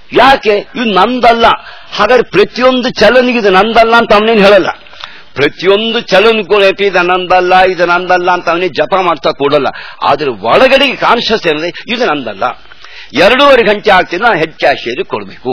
ಯಾಕೆ ಇದು ನಂದಲ್ಲ ಹಾಗಾದ್ರೆ ಪ್ರತಿಯೊಂದು ಚಲನಿಗೆ ಇದು ನಂದಲ್ಲ ಅಂತ ಅವನೇನು ಹೇಳಲ್ಲ ಪ್ರತಿಯೊಂದು ಚಲನಕ್ಕೂ ಏಪಿ ಇದು ನಂದಲ್ಲ ಇದು ನಂದಲ್ಲ ಅಂತ ಅವನಿಗೆ ಜಪ ಮಾಡ್ತಾ ಕೊಡಲ್ಲ ಆದ್ರೆ ಒಳಗಡೆಗೆ ಕಾನ್ಶಿಯಸ್ ಇರದೆ ಇದು ನಂದಲ್ಲ ಎರಡೂವರೆ ಗಂಟೆ ಆಗ್ತಿದ್ರೆ ನಾನು ಹೆಡ್ ಕ್ಯಾಶಿಯರ್ ಕೊಡಬೇಕು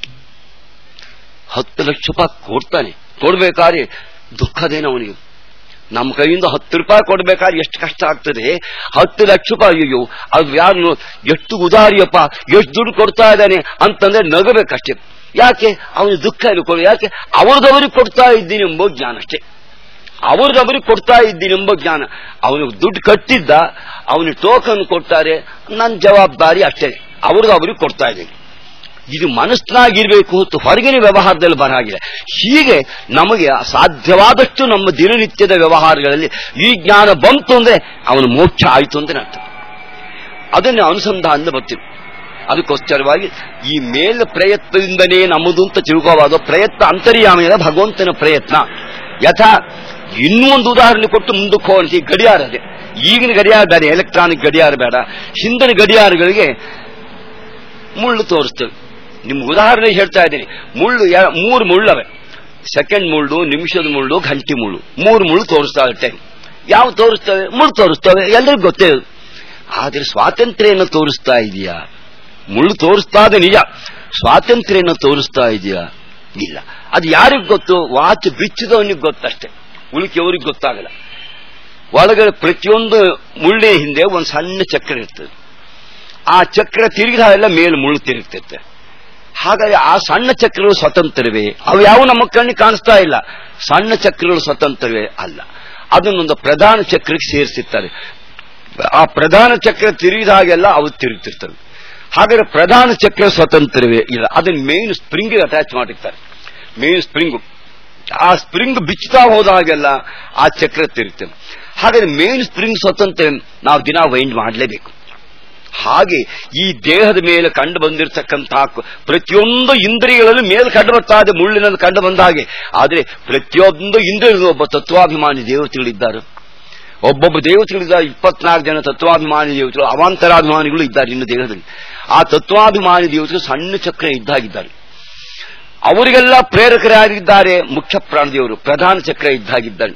ಹತ್ತು ಲಕ್ಷ ರೂಪಾಯಿ ಕೊಡ್ತಾನೆ ಕೊಡ್ಬೇಕಾದ್ರೆ ದುಃಖದೇನು ಅವನಿಗೆ ನಮ್ಮ ಕೈಯಿಂದ ಹತ್ತು ರೂಪಾಯಿ ಕೊಡ್ಬೇಕಾದ್ರೆ ಎಷ್ಟು ಕಷ್ಟ ಆಗ್ತದೆ ಹತ್ತು ಲಕ್ಷ ರೂಪಾಯಿ ಅಯ್ಯೋ ಅದು ಯಾರು ಎಷ್ಟು ಉದಾರಿಯಪ್ಪ ಎಷ್ಟು ದುಡ್ಡು ಕೊಡ್ತಾ ಇದ್ದಾನೆ ಅಂತಂದ್ರೆ ನಗಬೇಕಷ್ಟೇ ಯಾಕೆ ಅವನು ದುಃಖ ಇಲ್ಲಿ ಕೊಡು ಯಾಕೆ ಅವ್ರದವರಿಗೆ ಕೊಡ್ತಾ ಇದ್ದೀನಿ ಎಂಬ ಜ್ಞಾನ ಅಷ್ಟೇ ಅವ್ರದವರಿಗೆ ಕೊಡ್ತಾ ಇದ್ದೀನಿ ಎಂಬ ಜ್ಞಾನ ಅವನು ದುಡ್ಡು ಕಟ್ಟಿದ್ದ ಅವನಿಗೆ ಟೋಕನ್ ಕೊಡ್ತಾರೆ ನನ್ನ ಜವಾಬ್ದಾರಿ ಅಷ್ಟೇ ಅವ್ರದ್ದು ಅವ್ರಿಗೆ ಕೊಡ್ತಾ ಇದ್ದೀನಿ ಇದು ಮನಸ್ಸಿನಾಗಿರ್ಬೇಕು ಹೊತ್ತು ಹೊರಗಿನ ವ್ಯವಹಾರದಲ್ಲಿ ಬರಹಾಗಿದೆ ಹೀಗೆ ನಮಗೆ ಸಾಧ್ಯವಾದಷ್ಟು ನಮ್ಮ ದಿನನಿತ್ಯದ ವ್ಯವಹಾರಗಳಲ್ಲಿ ಈ ಜ್ಞಾನ ಬಂತು ಅಂದ್ರೆ ಅವನು ಮೋಕ್ಷ ಆಯಿತು ಅಂತ ಅರ್ಥ ಅದನ್ನೇ ಅನುಸಂಧಾನದಿಂದ ಬರ್ತೀವಿ ಅದಕ್ಕೋಸ್ಕರವಾಗಿ ಈ ಮೇಲ ಪ್ರಯತ್ನದಿಂದನೇ ನಮ್ಮದು ಅಂತ ತಿಳ್ಕೋಬಾರ್ದು ಪ್ರಯತ್ನ ಅಂತರ್ಯಾಮಿನ ಭಗವಂತನ ಪ್ರಯತ್ನ ಯಥಾ ಇನ್ನೂ ಒಂದು ಉದಾಹರಣೆ ಕೊಟ್ಟು ಮುಂದಕ್ಕೆ ಹೋಗಿ ಗಡಿಯಾರ ಅದೇ ಈಗಿನ ಗಡಿಯಾರ ಬೇಡ ಎಲೆಕ್ಟ್ರಾನಿಕ್ ಗಡಿಯಾರ ಬೇಡ ಹಿಂದಿನ ಗಡಿಯಾರಗಳಿಗೆ ಮುಳ್ಳು ತೋರಿಸ್ತೇವೆ ನಿಮ್ಗೆ ಉದಾಹರಣೆ ಹೇಳ್ತಾ ಇದ್ದೀನಿ ಮುಳ್ಳು ಯಾ- ಮೂರು ಮುಳ್ಳವೆ ಸೆಕೆಂಡ್ ಮುಳ್ಳು ನಿಮಿಷದ ಮುಳ್ಳು ಗಂಟೆ ಮುಳ್ಳು ಮೂರು ಮುಳ್ಳು ತೋರಿಸ್ತಾವೆ ಟೈಮ್ ಯಾವ ತೋರಿಸ್ತವೆ ಮುಳ್ಳು ತೋರಿಸ್ತವೆ ಎಲ್ಲರಿಗೂ ಗೊತ್ತೇ ಇದೆ. ಆದ್ರೆ ಸ್ವಾತಂತ್ರ್ಯನ ತೋರಿಸ್ತಾ ಇದೆಯಾ ಮುಳ್ಳು ತೋರಿಸ್ತಾ ಇದೆ ನಿಜ ಸ್ವಾತಂತ್ರ್ಯನ ತೋರಿಸ್ತಾ ಇದೆಯಾ ಇಲ್ಲ ಅದು ಯಾರಿಗ್ ಗೊತ್ತು ವಾಚ್ ಬಿಚ್ಚಿದವನಿಗೆ ಗೊತ್ತಷ್ಟೇ ಉಳಿಕೆಯವ್ರಿಗೆ ಗೊತ್ತಾಗಲ್ಲ ಒಳಗಡೆ ಪ್ರತಿಯೊಂದು ಮುಳ್ಳಿನ ಹಿಂದೆ ಒಂದು ಸಣ್ಣ ಚಕ್ರ ಇರ್ತದೆ ಆ ಚಕ್ರ ತಿರುಗಿದಾಗೆಲ್ಲ ಮೇಲೆ ಮುಳ್ಳು ತಿರುಗ್ತೈತೆ ಹಾಗಾಗಿ ಆ ಸಣ್ಣ ಚಕ್ರಗಳು ಸ್ವತಂತ್ರವೇ ಅವು ಯಾವ ನಮ್ಮ ಕಣ್ಣಿಗೆ ಕಾಣಿಸ್ತಾ ಇಲ್ಲ ಸಣ್ಣ ಚಕ್ರಗಳು ಸ್ವತಂತ್ರವೇ ಅಲ್ಲ ಅದನ್ನೊಂದು ಪ್ರಧಾನ ಚಕ್ರಕ್ಕೆ ಸೇರಿಸಿರ್ತಾರೆ ಆ ಪ್ರಧಾನ ಚಕ್ರ ತಿರುಗಿದ ಹಾಗೆಲ್ಲ ಅವು ತಿರುಗ್ತಿರ್ತವೆ ಹಾಗಾದ್ರೆ ಪ್ರಧಾನ ಚಕ್ರ ಸ್ವತಂತ್ರವೇ ಇಲ್ಲ ಅದನ್ನ ಮೇನ್ ಸ್ಪ್ರಿಂಗ್ ಅಟ್ಯಾಚ್ ಮಾಡಿರ್ತಾರೆ ಮೇನ್ ಸ್ಪ್ರಿಂಗ್ ಆ ಸ್ಪ್ರಿಂಗ್ ಬಿಚ್ಚುತ್ತಾ ಹೋದ ಹಾಗೆಲ್ಲ ಆ ಚಕ್ರ ತಿರುಗ್ತವೆ ಹಾಗಾದ್ರೆ ಮೇನ್ ಸ್ಪ್ರಿಂಗ್ ಸ್ವತಂತ್ರ ನಾವು ದಿನ ವೈಂಡ್ ಮಾಡಲೇಬೇಕು ಹಾಗೆ ಈ ದೇಹದ ಮೇಲೆ ಕಂಡು ಬಂದಿರತಕ್ಕಂತಹ ಕ- ಪ್ರತಿಯೊಂದು ಇಂದ್ರಿಯಗಳಲ್ಲಿ ಮೇಲೆ ಕಂಡು ಬರ್ತಾ ಇದೆ ಮುಳ್ಳಿನಲ್ಲಿ ಕಂಡು ಬಂದ ಹಾಗೆ ಆದ್ರೆ ಪ್ರತಿಯೊಂದು ಇಂದ್ರಿಯಗಳು ಒಬ್ಬ ತತ್ವಾಭಿಮಾನಿ ದೇವತೆಗಳಿದ್ದಾರೆ ಒಬ್ಬೊಬ್ಬ ದೇವತೆಗಳಿದ್ದಾರೆ ಇಪ್ಪತ್ನಾಲ್ಕು ಜನ ತತ್ವಾಭಿಮಾನಿ ದೇವತೆಗಳು ಅವಾಂತರಾಭಿಮಾನಿಗಳು ಇದ್ದಾರೆ ಇನ್ನು ದೇಹದಲ್ಲಿ ಆ ತತ್ವಾಭಿಮಾನಿ ದೇವತೆಗಳು ಸಣ್ಣ ಚಕ್ರ ಇದ್ದಾಗಿದ್ದಾರೆ ಅವರಿಗೆಲ್ಲ ಪ್ರೇರಕರಾಗಿದ್ದಾರೆ ಮುಖ್ಯ ಪ್ರಾಣದೇವರು ಪ್ರಧಾನ ಚಕ್ರ ಇದ್ದಾಗಿದ್ದಾರೆ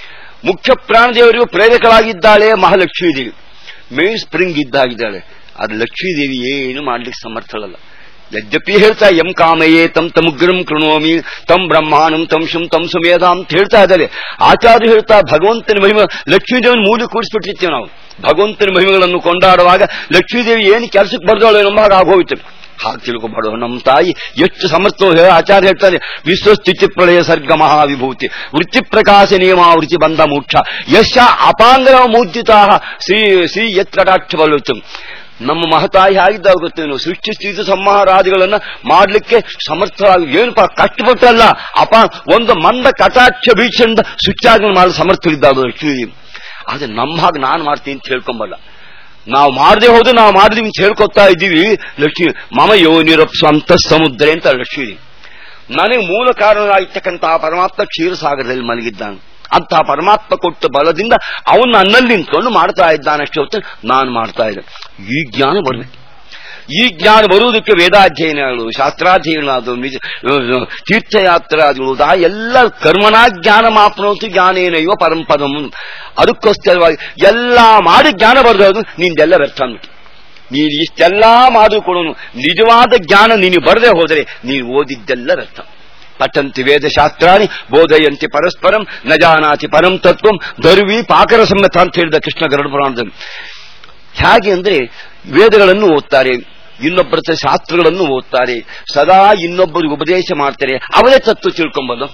ಮುಖ್ಯ ಪ್ರಾಣದೇವರಿಗೂ ಪ್ರೇರಕರಾಗಿದ್ದಾಳೆ ಮಹಾಲಕ್ಷ್ಮೀ ದೇವಿ ಮೇನ್ ಸ್ಪ್ರಿಂಗ್ ಇದ್ದಾಗಿದ್ದಾಳೆ ಅದು ಲಕ್ಷ್ಮೀದೇವಿ ಏನು ಮಾಡ್ಲಿಕ್ಕೆ ಸಮರ್ಥಳಲ್ಲ ಯದ್ಯಪಿ ಹೇಳ್ತಾ ಎಂ ಕಾಮಯೇ ತಂ ತಮುಗ್ರಂ ಕೃಣೋಮಿ ತಂ ಬ್ರಹ್ಮಾಣಂ ತಂ ಶುಂ ತಂ ಸುಮೇಧ ಅಂತ ಹೇಳ್ತಾ ಇದ್ದಾರೆ ಆಚಾರ್ಯ ಹೇಳ್ತಾ ಭಗವಂತನ ಮಹಿಮೆ ಲಕ್ಷ್ಮೀದೇವಿನ ಮೂಲ ಕೂಡಿಸ್ಬಿಟ್ಟಿರ್ತೀವಿ ನಾವು ಭಗವಂತನ ಮಹಿಮೆಗಳನ್ನು ಕೊಂಡಾಡುವಾಗ ಲಕ್ಷ್ಮೀದೇವಿ ಏನು ಕೆಲಸಕ್ಕೆ ಬರ್ದವಳು ಎಂಬ ಹಾಗೆ ಆಗೋಯ್ತು ಹಾಗೆ ತಿಳ್ಕೊಬಾರ್ದು ನಮ್ಮ ತಾಯಿ ಎಷ್ಟು ಸಮರ್ಥೋ ಹೇಳ ಆಚಾರ್ಯ ಹೇಳ್ತಾರೆ ವಿಶ್ವಸ್ಥಿತಿ ಪ್ರಳಯ ಸರ್ಗ ಮಹಾವಿಭೂತಿ ವೃತ್ತಿ ಪ್ರಕಾಶ ನಿಯಮಾವೃತ್ತಿ ಬಂದ ಮೋಕ್ಷ ಯಶ ಅಪಾಂಗರ ಮೂರ್ಜಿತಾ ಶ್ರೀ ಶ್ರೀ ಯತ್ಕಟಾಕ್ಷ ಬಲುತ್ತು ನಮ್ಮ ಮಹತಾಯಿ ಆಗಿದ್ದಾಗ ಗೊತ್ತೇನು ಸೃಷ್ಟಿ ಸ್ಥಿತಿ ಸಂಹಾರಾದಿಗಳನ್ನ ಮಾಡ್ಲಿಕ್ಕೆ ಸಮರ್ಥರಾಗಿ ಏನಪ್ಪ ಕಷ್ಟಪಟ್ಟಲ್ಲ ಅಪ ಒಂದು ಮಂದ ಕಟಾಕ್ಷ ಬೀಚಂದ ಸೃಷ್ಟಿಯಾಗಿ ಮಾಡಲು ಸಮರ್ಥರಿದ್ದಾಗ ಲಕ್ಷ್ಮೀ ಆದ್ರೆ ನಮ್ಮ ಹಾಗೆ ನಾನು ಮಾಡ್ತೀನಿ ಅಂತ ಹೇಳ್ಕೊಂಬಲ್ಲ ನಾವು ಮಾಡದೆ ಹೋದ್ರೆ ನಾವು ಮಾಡಿದೀವಿ ಅಂತ ಹೇಳ್ಕೊತಾ ಇದ್ದೀವಿ ಲಕ್ಷ್ಮಿ ಮಮ ಯೋನಿರಪ್ಸ್ವಂತ ಸಮುದ್ರ ಅಂತ ಲಕ್ಷ್ಮೀ ನನಗೆ ಮೂಲ ಕಾರಣರಾಗಿರ್ತಕ್ಕಂತಹ ಪರಮಾತ್ಮ ಕ್ಷೀರಸಾಗರದಲ್ಲಿ ಮಲಗಿದ್ದಾನೆ ಅಂತಹ ಪರಮಾತ್ಮ ಕೊಟ್ಟ ಬಲದಿಂದ ಅವನು ನನ್ನಲ್ಲಿ ನಿಂತ್ಕೊಂಡು ಮಾಡ್ತಾ ಇದ್ದಾನಷ್ಟೇ ಹೊತ್ತು ನಾನು ಮಾಡ್ತಾ ಇದ್ದೆ ಈ ಜ್ಞಾನ ಬರಬೇಕು ಈ ಜ್ಞಾನ ಬರುವುದಕ್ಕೆ ವೇದಾಧ್ಯಯನಗಳು ಶಾಸ್ತ್ರಾಧ್ಯಯನಗಳು ನಿಜ ತೀರ್ಥಯಾತ್ರಾದಿಗಳು ಆ ಎಲ್ಲ ಕರ್ಮಣ ಜ್ಞಾನ ಮಾಪನೋತು ಜ್ಞಾನೇನೈವ ಪರಂಪದಂ ಅದಕ್ಕೋಸ್ಕರವಾಗಿ ಎಲ್ಲ ಮಾಡಿ ಜ್ಞಾನ ಬರೆದೋದು ನಿಂದೆಲ್ಲ ವ್ಯರ್ಥ ಅಂದ್ಬಿಟ್ಟು ನೀನು ಇಷ್ಟೆಲ್ಲ ಮಾಡು ಕೊಡೋನು ನಿಜವಾದ ಜ್ಞಾನ ನೀನು ಬರದೆ ಹೋದರೆ ನೀನು ಓದಿದ್ದೆಲ್ಲ ವ್ಯರ್ಥ ಪಠಂತಿ ವೇದಶಾಸ್ತ್ರಾಣಿ ಬೋಧಯಂತಿ ಪರಸ್ಪರಂ ನ ಜಾನಾತಿ ಪರಂ ತತ್ವಂ ದರ್ವಿ ಪಾಕರ ಸಮ್ಮತ ಅಂತ ಹೇಳಿದ ಕೃಷ್ಣ ಗರುಡ ಪುರಾಣದಲ್ಲಿ ಹೇಗೆ ಅಂದ್ರೆ ವೇದಗಳನ್ನು ಓದ್ತಾರೆ ಇನ್ನೊಬ್ಬರ ಹತ್ರ ಶಾಸ್ತ್ರಗಳನ್ನು ಓದ್ತಾರೆ ಸದಾ ಇನ್ನೊಬ್ಬರಿಗೆ ಉಪದೇಶ ಮಾಡ್ತಾರೆ ಅವರೇ ತತ್ವ ತಿಳ್ಕೊಂಬಲ್ಲ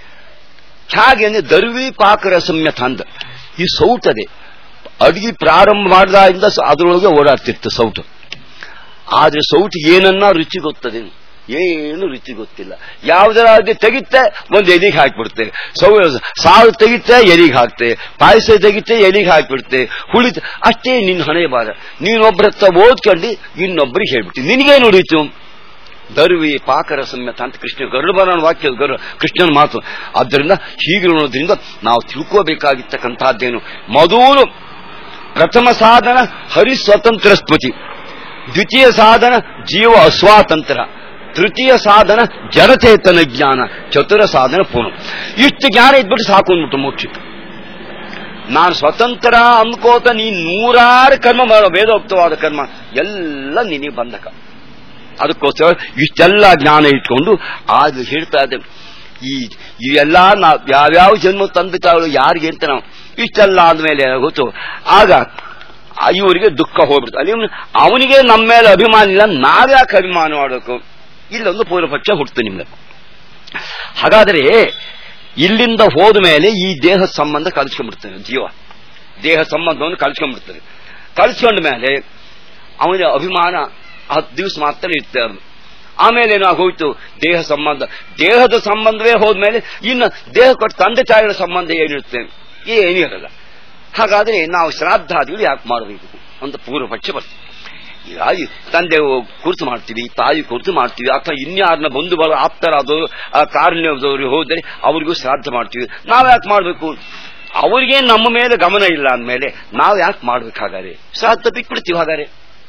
ಹೇಗೆ ಅಂದ್ರೆ ದರ್ವಿ ಪಾಕರ ಸಂಯತ ಅಂದ ಈ ಸೌಟದೆ ಅಡಿಗೆ ಪ್ರಾರಂಭ ಮಾಡಿದಾಗಿಂದ ಅದರೊಳಗೆ ಓಡಾಡ್ತಿತ್ತು ಸೌಟು ಆದ್ರೆ ಸೌಟ್ ಏನನ್ನ ರುಚಿ ಗೊತ್ತದೆ ಏನು ರುಚಿ ಗೊತ್ತಿಲ್ಲ ಯಾವುದರಾದ್ರೂ ತೆಗಿತ್ತೆ ಒಂದು ಎಲಿಗೆ ಹಾಕಿಬಿಡ್ತೆ ಸೌ ಸಾವು ತೆಗಿತ್ತೆ ಎಲಿಗೆ ಹಾಕ್ತೆ ಪಾಯಸ ತೆಗಿತ್ತೆ ಎಲಿಗೆ ಹಾಕಿಬಿಡ್ತೆ ಹುಳಿ ಅಷ್ಟೇ ನಿನ್ನ ಹಣೆ ಬಾರ ನೀನೊಬ್ಬರ ಹತ್ರ ಓದ್ಕೊಂಡು ಇನ್ನೊಬ್ಬರಿಗೆ ಹೇಳ್ಬಿಟ್ಟು ನಿನಗೇನು ಉಳಿತು ದರ್ವಿ ಪಾಕರ ಸಮ್ಯತ ಅಂತ ಕೃಷ್ಣ ಗರುಡಬರಣ ವಾಕ್ಯ ಗರು ಕೃಷ್ಣನ ಮಾತು ಆದ್ದರಿಂದ ಹೀಗಿರೋದ್ರಿಂದ ನಾವು ತಿಳ್ಕೋಬೇಕಾಗಿರ್ತಕ್ಕಂತಹದ್ದೇನು ಮೊದಲು ಪ್ರಥಮ ಸಾಧನ ಹರಿ ಸ್ವತಂತ್ರ ಸ್ಮೃತಿ ದ್ವಿತೀಯ ಸಾಧನ ಜೀವ ಅಸ್ವಾತಂತ್ರ ತೃತೀಯ ಸಾಧನ ಜಡಚೇತನ ಜ್ಞಾನ ಚತುರ ಸಾಧನ ಪೂರ್ಣ ಇಷ್ಟು ಜ್ಞಾನ ಇದ್ಬಿಟ್ಟು ಸಾಕು ಅಂದ್ಬಿಟ್ಟು ಮೋಕ್ಷಕ್ಕೆ ನಾನು ಸ್ವತಂತ್ರ ಅಂದ್ಕೋತ ನೀನ್ ನೂರಾರು ಕರ್ಮ ಮಾಡೋ ವೇದೋಕ್ತವಾದ ಕರ್ಮ ಎಲ್ಲ ನಿನಗೆ ಬಂಧಕ ಅದಕ್ಕೋಸ್ಕರ ಇಷ್ಟೆಲ್ಲ ಜ್ಞಾನ ಇಟ್ಕೊಂಡು ಆಗ ಹೇಳ್ತಾ ಇದ್ದೆ ಈ ಇವೆಲ್ಲ ನಾವು ಯಾವ್ಯಾವ ಜನ್ಮ ತಂದು ತಾಳು ಯಾರಿಗೆ ಅಂತ ನಾವು ಇಷ್ಟೆಲ್ಲ ಆದ್ಮೇಲೆ ಗೊತ್ತು ಆಗ ಇವರಿಗೆ ದುಃಖ ಹೋಗ್ಬಿಡ್ತು ಅಲ್ಲಿ ಅವನಿಗೆ ನಮ್ಮ ಮೇಲೆ ಅಭಿಮಾನ ಇಲ್ಲ ನಾವ್ಯಾಕೆ ಅಭಿಮಾನ ಮಾಡಬೇಕು ಇಲ್ಲೊಂದು ಪೂರ್ವಪಕ್ಷ ಹುಡ್ತು ನಿಮ್ಗೆ ಹಾಗಾದ್ರೆ ಇಲ್ಲಿಂದ ಹೋದ ಮೇಲೆ ಈ ದೇಹ ಸಂಬಂಧ ಕಳಿಸ್ಕೊಂಡ್ಬಿಡ್ತಾನೆ ಜೀವ ದೇಹ ಸಂಬಂಧವನ್ನು ಕಳಿಸ್ಕೊಂಡ್ಬಿಡ್ತಾನೆ ಕಳಿಸ್ಕೊಂಡ ಮೇಲೆ ಅವನ ಅಭಿಮಾನ ಹತ್ತು ದಿವಸ ಮಾತ್ರ ಇರ್ತಾರೆ ಆಮೇಲೆ ಏನಾಗ ಹೋಯ್ತು ದೇಹ ಸಂಬಂಧ ದೇಹದ ಸಂಬಂಧವೇ ಹೋದ್ಮೇಲೆ ಇನ್ನು ದೇಹ ಕೊಟ್ಟು ತಂದೆ ತಾಯಿಗಳ ಸಂಬಂಧ ಏನಿರುತ್ತೆ ಏನಿರಲ್ಲ ಹಾಗಾದ್ರೆ ನಾವು ಶ್ರಾದ್ದಾದಿಗಳು ಯಾಕೆ ಮಾಡಬೇಕು ಅಂತ ಪೂರ್ವ ಪಕ್ಷ ಬರ್ತದೆ ಹೀಗಾಗಿ ತಂದೆ ಕುರಿತು ಮಾಡ್ತೀವಿ ತಾಯಿ ಕುರಿತು ಮಾಡ್ತೀವಿ ಅಥವಾ ಇನ್ಯಾರನ್ನ ಬಂಧು ಬಲ ಆಪ್ತರಾದವರು ಕಾರುಣ್ಯದವರು ಹೋದರೆ ಅವ್ರಿಗೂ ಶ್ರಾದ್ದ ಮಾಡ್ತೀವಿ ನಾವ್ ಯಾಕೆ ಮಾಡಬೇಕು ಅವ್ರಿಗೆ ನಮ್ಮ ಮೇಲೆ ಗಮನ ಇಲ್ಲ ಅಂದಮೇಲೆ ನಾವ್ ಯಾಕೆ ಮಾಡ್ಬೇಕಾಗಾರೆ ಶ್ರಾದ್ದ ಬಿಟ್ಬಿಡ್ತೀವಿ ಹಾಗಾರೆ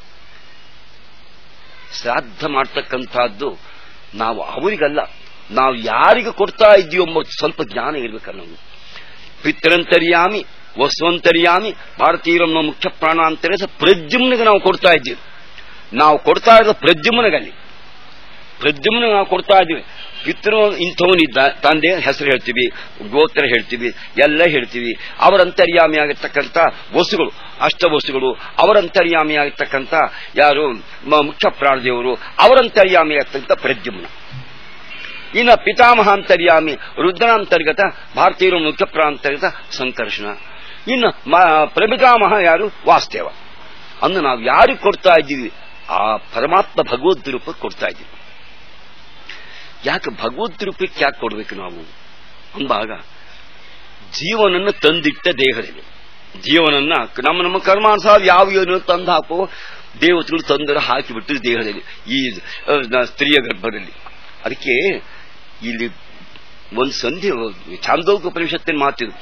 ಶ್ರಾದ್ದ ಮಾಡ್ತಕ್ಕಂಥದ್ದು ನಾವು ಅವರಿಗಲ್ಲ ನಾವು ಯಾರಿಗೆ ಕೊಡ್ತಾ ಇದ್ದೀವಿ ಎಂಬ ಸ್ವಲ್ಪ ಜ್ಞಾನ ಇರ್ಬೇಕಲ್ಲ ನಾವು ಪಿತರಂತರ್ಯಾಮಿ ವಸ್ವಂತರ್ಯಾಮಿ ಭಾರತೀಯರನ್ನ ಮುಖ್ಯ ಪ್ರಾಣ ಅಂತ ಪ್ರದ್ಯುಮ್ನಿಗೆ ನಾವು ಕೊಡ್ತಾ ಇದ್ದೀವಿ ನಾವು ಕೊಡ್ತಾ ಇರೋದು ಪ್ರದ್ಯುಮ್ನಿಗಲ್ಲಿ ಪ್ರದ್ಯುಮ್ನಿಗೆ ನಾವು ಕೊಡ್ತಾ ಇದ್ದೀವಿ ಪಿತೃ ಇಂಥವನಿದ್ದ ತಂದೆ ಹೆಸರು ಹೇಳ್ತೀವಿ ಗೋತ್ರ ಹೇಳ್ತೀವಿ ಎಲ್ಲ ಹೇಳ್ತೀವಿ ಅವರಂತರ್ಯಾಮಿ ಆಗಿರ್ತಕ್ಕಂಥ ವಸ್ತುಗಳು ಅಷ್ಟ ವಸ್ತುಗಳು ಅವರಂತರ್ಯಾಮಿ ಆಗಿರ್ತಕ್ಕಂಥ ಯಾರು ಮುಖ್ಯ ಪ್ರಾಣದೇವರು ಅವರಂತರ್ಯಾಮಿ ಆಗಿರ್ತಕ್ಕಂಥ ಪ್ರದ್ಯುಮ್ನ ಇನ್ನು ಪಿತಾಮಹಾಂತರ್ಯಾಮಿ ರುದ್ರಾಂತರ್ಗತ ಭಾರತೀಯರು ಮುಖ್ಯ ಪ್ರಾಂತರ್ಗತ ಸಂಕರ್ಷಣ ಇನ್ನು ಪ್ರಭಿತಾಮಹ ಯಾರು ವಾಸ್ತೇವ ಅಂದು ನಾವು ಯಾರಿಗೆ ಕೊಡ್ತಾ ಇದ್ದೀವಿ ಆ ಪರಮಾತ್ಮ ಭಗವದ್ ರೂಪಕ್ಕೆ ಕೊಡ್ತಾ ಇದ್ದೀವಿ ಯಾಕೆ ಭಗವದ್ ರೂಪಕ್ಕೆ ಯಾಕೆ ಕೊಡ್ಬೇಕು ನಾವು ಅಂದಾಗ ಜೀವನನ್ನು ತಂದಿಟ್ಟ ದೇಹದಲ್ಲಿ ಜೀವನನ್ನ ನಮ್ಮ ನಮ್ಮ ಕರ್ಮಾನುಸಾರ ಯಾವ ಏನು ತಂದು ಹಾಕೋ ದೇವತೆಗಳು ತಂದರು ಹಾಕಿಬಿಟ್ಟು ದೇಹದಲ್ಲಿ ಈ ಸ್ತ್ರೀಯ ಗರ್ಭದಲ್ಲಿ ಅದಕ್ಕೆ ಇಲ್ಲಿ ಒಂದು ಸಂಧಿ ಚಾಂದೋಗ ಉಪನಿಷತ್ತಿನ ಮಾತಿದು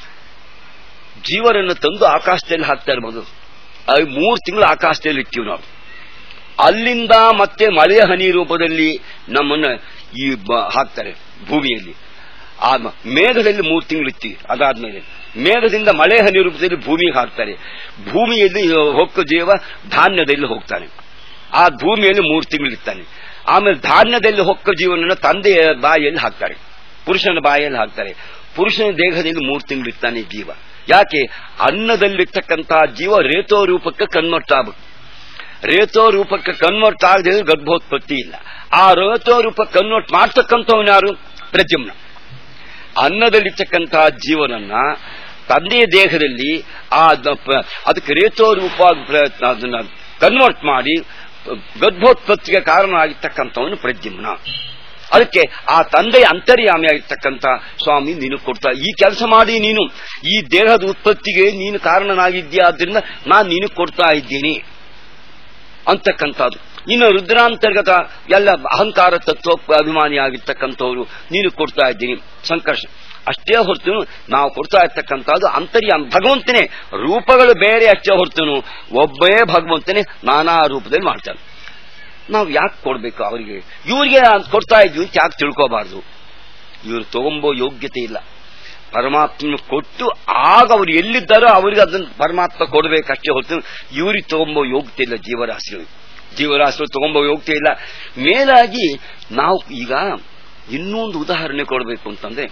ಜೀವನನ್ನು ತಂದು ಆಕಾಶದಲ್ಲಿ ಹಾಕ್ತಾ ಇರ್ಬೋದು ಮೂರು ತಿಂಗಳು ಆಕಾಶದಲ್ಲಿ ಇರ್ತೀವಿ ನಾವು ಅಲ್ಲಿಂದ ಮತ್ತೆ ಮಳೆಯ ಹನಿ ರೂಪದಲ್ಲಿ ನಮ್ಮನ್ನ ಈ ಹಾಕ್ತಾರೆ ಭೂಮಿಯಲ್ಲಿ ಆ ಮೇಘದಲ್ಲಿ ಮೂರು ತಿಂಗಳು ಇರ್ತೀವಿ ಅದಾದ್ಮೇಲೆ ಮೇಘದಿಂದ ಮಳೆ ಹನಿ ರೂಪದಲ್ಲಿ ಭೂಮಿಗೆ ಹಾಕ್ತಾರೆ ಭೂಮಿಯಲ್ಲಿ ಹೊಕ್ಕ ಜೀವ ಧಾನ್ಯದಲ್ಲಿ ಹೋಗ್ತಾನೆ ಆ ಭೂಮಿಯಲ್ಲಿ ಮೂರು ತಿಂಗಳು ಇರ್ತಾನೆ ಆಮೇಲೆ ಧಾನ್ಯದಲ್ಲಿ ಹೊಕ್ಕ ಜೀವನನ್ನು ತಂದೆಯ ಬಾಯಿಯಲ್ಲಿ ಹಾಕ್ತಾರೆ ಪುರುಷನ ಬಾಯಿಯಲ್ಲಿ ಹಾಕ್ತಾರೆ ಪುರುಷನ ದೇಹದಲ್ಲಿ ಮೂರು ತಿಂಗಳು ಇರ್ತಾನೆ ಜೀವ ಯಾಕೆ ಅನ್ನದಲ್ಲಿರ್ತಕ್ಕಂತಹ ಜೀವ ರೇತೋ ರೂಪಕ್ಕೆ ಕನ್ವರ್ಟ್ ಆಗಬೇಕು ರೇತೋ ರೂಪಕ್ಕೆ ಕನ್ವರ್ಟ್ ಆಗದೆ ಗರ್ಭೋತ್ಪತ್ತಿ ಇಲ್ಲ ಆ ರೇತೋ ರೂಪಕ್ಕೆ ಕನ್ವರ್ಟ್ ಮಾಡ್ತಕ್ಕಂಥವನು ಯಾರು ಪ್ರದ್ಯುಮ್ನ ಅನ್ನದಲ್ಲಿರ್ತಕ್ಕಂತಹ ಜೀವನನ್ನ ತಂದೆಯ ದೇಹದಲ್ಲಿ ಆ ಅದಕ್ಕೆ ರೇತೋ ರೂಪ ಅದನ್ನ ಕನ್ವರ್ಟ್ ಮಾಡಿ ಗರ್ಭೋತ್ಪತ್ತಿಗೆ ಕಾರಣ ಆಗಿರ್ತಕ್ಕಂಥವನು ಪ್ರದ್ಯುಮ್ನ ಅದಕ್ಕೆ ಆ ತಂದೆಯ ಅಂತರ್ಯಾಮಿ ಆಗಿರ್ತಕ್ಕಂಥ ಸ್ವಾಮಿ ನೀನು ಕೊಡ್ತಾ ಈ ಕೆಲಸ ಮಾಡಿ ನೀನು ಈ ದೇಹದ ಉತ್ಪತ್ತಿಗೆ ನೀನು ಕಾರಣನಾಗಿದ್ದೀಯ ಆದ್ರಿಂದ ನಾನು ನೀನು ಕೊಡ್ತಾ ಇದ್ದೀನಿ ಅಂತಕ್ಕಂಥದ್ದು ಇನ್ನು ರುದ್ರಾಂತರ್ಗತ ಎಲ್ಲ ಅಹಂಕಾರ ತತ್ವ ಅಭಿಮಾನಿ ಆಗಿರ್ತಕ್ಕಂಥವ್ರು ನೀನು ಕೊಡ್ತಾ ಇದ್ದೀನಿ ಸಂಕರ್ಷ ಅಷ್ಟೇ ಹೊರತು ನಾವು ಕೊಡ್ತಾ ಇರ್ತಕ್ಕಂಥದ್ದು ಅಂತರ್ಯಾಮ ಭಗವಂತನೇ ರೂಪಗಳು ಬೇರೆ ಅಷ್ಟೇ ಹೊರತುನು ಒಬ್ಬೇ ಭಗವಂತನೇ ನಾನಾ ರೂಪದಲ್ಲಿ ಮಾಡ್ತಾನೆ ನಾವು ಯಾಕೆ ಕೊಡ್ಬೇಕು ಅವರಿಗೆ ಇವರಿಗೆ ಕೊಡ್ತಾ ಇದ್ವಿ ಅಂತ ಯಾಕೆ ತಿಳ್ಕೋಬಾರ್ದು ಇವರು ತಗೊಂಬೋ ಯೋಗ್ಯತೆ ಇಲ್ಲ ಪರಮಾತ್ಮನ ಕೊಟ್ಟು ಆಗ ಅವ್ರು ಎಲ್ಲಿದ್ದಾರೋ ಅವರಿಗೆ ಅದನ್ನು ಪರಮಾತ್ಮ ಕೊಡಬೇಕಷ್ಟೇ ಹೊರತು ಇವ್ರಿಗೆ ತಗೊಂಬೋ ಯೋಗ್ಯತೆ ಇಲ್ಲ ಜೀವರಾಶಿಗಳು ಜೀವರಾಶಿಗಳು ತಗೊಂಬೋ ಯೋಗ್ಯತೆ ಇಲ್ಲ ಮೇಲಾಗಿ ನಾವು ಈಗ ಇನ್ನೊಂದು ಉದಾಹರಣೆ ಕೊಡಬೇಕು ಅಂತಂದ್ರೆ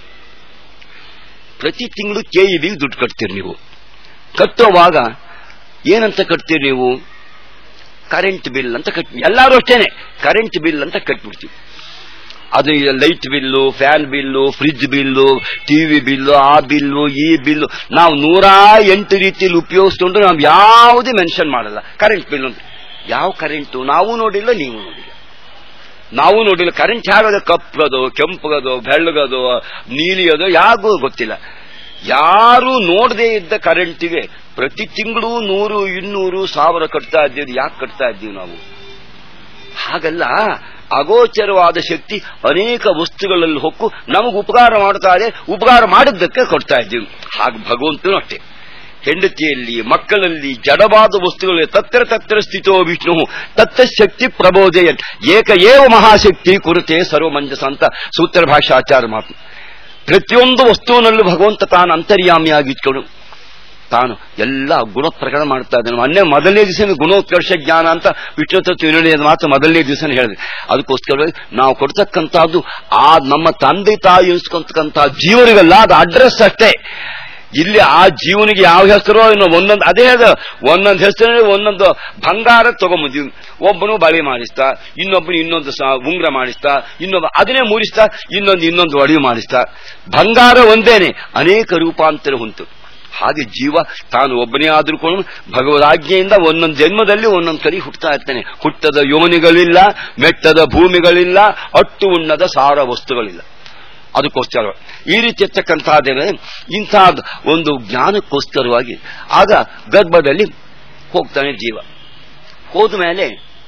ಪ್ರತಿ ತಿಂಗಳು ಕೆ ಇ ಬಿ ದುಡ್ಡು ಕಟ್ತೀರಿ ನೀವು ಕಟ್ಟೋವಾಗ ಏನಂತ ಕಟ್ತೀರಿ ನೀವು ಕರೆಂಟ್ ಬಿಲ್ ಅಂತ ಕಟ್ ಎಲ್ಲರೂ ಅಷ್ಟೇನೆ ಕರೆಂಟ್ ಬಿಲ್ ಅಂತ ಕಟ್ಬಿಡ್ತೀವಿ ಅದು light bill fan bill fridge bill TV bill ಆ ಬಿಲ್ಲು ಈ ಬಿಲ್ಲು ನಾವು ನೂರಾ ಎಂಟು ರೀತಿಯಲ್ಲಿ ಉಪಯೋಗಿಸ್ಕೊಂಡು ನಾವು ಯಾವುದೇ ಮೆನ್ಷನ್ ಮಾಡಲ್ಲ ಕರೆಂಟ್ ಬಿಲ್ ಅಂತ ಯಾವ ಕರೆಂಟು ನಾವು ನೋಡಿಲ್ಲ ನೀವು ನೋಡಿಲ್ಲ ನಾವು ನೋಡಿಲ್ಲ ಕರೆಂಟ್ ಹೇಗದು ಕಪ್ಪಗದು ಕೆಂಪಗದು ಬೆಳ್ಳಗದು ನೀಲಿಯದು ಯಾಗೂ ಗೊತ್ತಿಲ್ಲ ಯಾರು ನೋಡದೇ ಇದ್ದ ಕರೆಂಟಿಗೆ ಪ್ರತಿ ತಿಂಗಳು ನೂರು ಇನ್ನೂರು ಸಾವಿರ ಕಟ್ತಾ ಇದ್ದೀವಿ ಯಾಕೆ ಕಟ್ತಾ ಇದ್ದೀವಿ ನಾವು ಹಾಗಲ್ಲ ಅಗೋಚರವಾದ ಶಕ್ತಿ ಅನೇಕ ವಸ್ತುಗಳಲ್ಲಿ ಹೊಕ್ಕು ನಮಗೆ ಉಪಕಾರ ಮಾಡ್ತಾ ಇದೆ ಉಪಕಾರ ಮಾಡಿದ್ದಕ್ಕೆ ಕೊಡ್ತಾ ಇದ್ದೀವಿ ಹಾಗೆ ಭಗವಂತನು ಅಷ್ಟೇ ಹೆಂಡತಿಯಲ್ಲಿ ಮಕ್ಕಳಲ್ಲಿ ಜಡವಾದ ವಸ್ತುಗಳಲ್ಲಿ ತತ್ರ ತತ್ರ ಸ್ಥಿತೋ ವಿಷ್ಣು ತತ್ತ ಶಕ್ತಿ ಪ್ರಬೋಧೆಯನ್ ಏಕ ಏವ ಮಹಾಶಕ್ತಿ ಕುರಿತೆ ಸರ್ವಮಂಜಸ ಅಂತ ಸೂತ್ರ ಭಾಷಾಚಾರ ಮಾತು ಪ್ರತಿಯೊಂದು ವಸ್ತುವಿನಲ್ಲೂ ಭಗವಂತ ತಾನು ಅಂತರ್ಯಾಮಿಯಾಗಿಟ್ಕೊಂಡು ತಾನು ಎಲ್ಲ ಗುಣ ಪ್ರಕರಣ ಮಾಡ್ತಾ ಇದ್ದಾನೆ ಮೊನ್ನೆ ಮೊದಲನೇ ದಿವಸ ಗುಣೋತ್ಕರ್ಷ ಜ್ಞಾನ ಅಂತ ವಿಷ್ಣು ತತ್ವ ಮಾತು ಮೊದಲನೇ ದಿವಸ ಹೇಳಿದೆ ಅದಕ್ಕೋಸ್ಕರವಾಗಿ ನಾವು ಕೊಡ್ತಕ್ಕಂಥದ್ದು ಆ ನಮ್ಮ ತಂದೆ ತಾಯಿ ಇನ್ಸ್ಕೊಂತಕ್ಕಂಥ ಜೀವನಿಗಲ್ಲ ಅದು ಅಡ್ರೆಸ್ ಅಷ್ಟೇ ಇಲ್ಲಿ ಆ ಜೀವನಿಗೆ ಯಾವ ಹೆಸರೋ ಇನ್ನು ಒಂದೊಂದು ಅದೇ ಅದ ಒಂದೊಂದು ಹೆಸರಲ್ಲಿ ಒಂದೊಂದು ಬಂಗಾರ ತಗೊಂಬಂದಿವಿ ಒಬ್ಬನು ಬಳಿ ಮಾಡಿಸ್ತಾ ಇನ್ನೊಬ್ಬನು ಇನ್ನೊಂದು ಸ- ಉಂಗ್ರ ಮಾಡಿಸ್ತಾ ಇನ್ನೊಬ್ಬ ಅದನ್ನೇ ಮೂಡಿಸ್ತಾ ಇನ್ನೊಂದು ಇನ್ನೊಂದು ಒಡವೆ ಮಾಡಿಸ್ತಾ ಬಂಗಾರ ಒಂದೇನೆ ಅನೇಕ ರೂಪಾಂತರ ಹೊಂತು ಹಾಗೆ ಜೀವ ತಾನು ಒಬ್ಬನೇ ಆದ್ರೂ ಕೂಡ ಭಗವದಾಜ್ಞೆಯಿಂದ ಒಂದೊಂದು ಜನ್ಮದಲ್ಲಿ ಒಂದೊಂದು ಕಡೆ ಹುಟ್ಟುತ್ತಾ ಇರ್ತಾನೆ ಹುಟ್ಟದ ಯೋನಿಗಳಿಲ್ಲ ಮೆಟ್ಟದ ಭೂಮಿಗಳಿಲ್ಲ ಅಟ್ಟು ಉಣ್ಣದ ಸಾರ ವಸ್ತುಗಳಿಲ್ಲ ಅದಕ್ಕೋಸ್ಕರ ಈ ರೀತಿ ಇರ್ತಕ್ಕಂತಹದ್ದೇನೆ ಇಂತಹ ಒಂದು ಜ್ಞಾನಕ್ಕೋಸ್ಕರವಾಗಿ ಆಗ ಗರ್ಭದಲ್ಲಿ ಹೋಗ್ತಾನೆ ಜೀವ ಹೋದ ಮೇಲೆ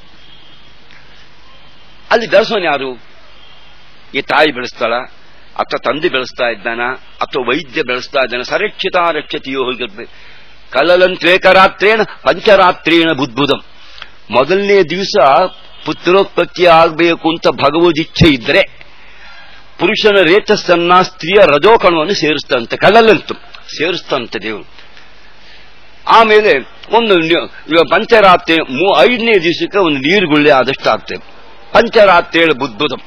ಅಲ್ಲಿ ಬೆಳೆಸೋನು ಯಾರು ಈ ತಾಯಿ ಬೆಳೆಸ್ತಾಳ ಅಥವಾ ತಂದೆ ಬೆಳೆಸ್ತಾ ಇದ್ದಾನ ಅಥವಾ ವೈದ್ಯ ಬೆಳೆಸ್ತಾ ಇದ್ದಾನೆ ಸರಕ್ಷಿತ ರಕ್ಷತೆಯೋ ಹೋಗಿರ್ಬೇಕು ಕಲಲಂತ್ರೇಕರಾತ್ರೇಣ ಪಂಚರಾತ್ರೇಣ ಬುದ್ಬುದಂ ಮೊದಲನೇ ದಿವಸ ಪುತ್ರೋತ್ಪತ್ತಿ ಆಗಬೇಕು ಅಂತ ಭಗವದಿಚ್ಛೆ ಇದ್ರೆ ಪುರುಷನ ರೇತಸ್ಸನ್ನ ಸ್ತ್ರೀಯ ರಜೋಕಣವನ್ನು ಸೇರಿಸ್ತಂತೆ ಕಲ್ಲಲ್ಲಂತು ಸೇರಿಸ್ತಂತೆ ದೇವರು ಆಮೇಲೆ ಒಂದು ನಿ- ಇವಾಗ ಪಂಚರಾತ್ರಿ ಮೂ- ಐದನೇ ದಿವಸಕ್ಕೆ ಒಂದು ನೀರುಗುಳ್ಳೆ ಆದಷ್ಟು ಆಗ್ತದೆ ಪಂಚರಾತ್ರೇಳ ಬುದ್ಬುದಂ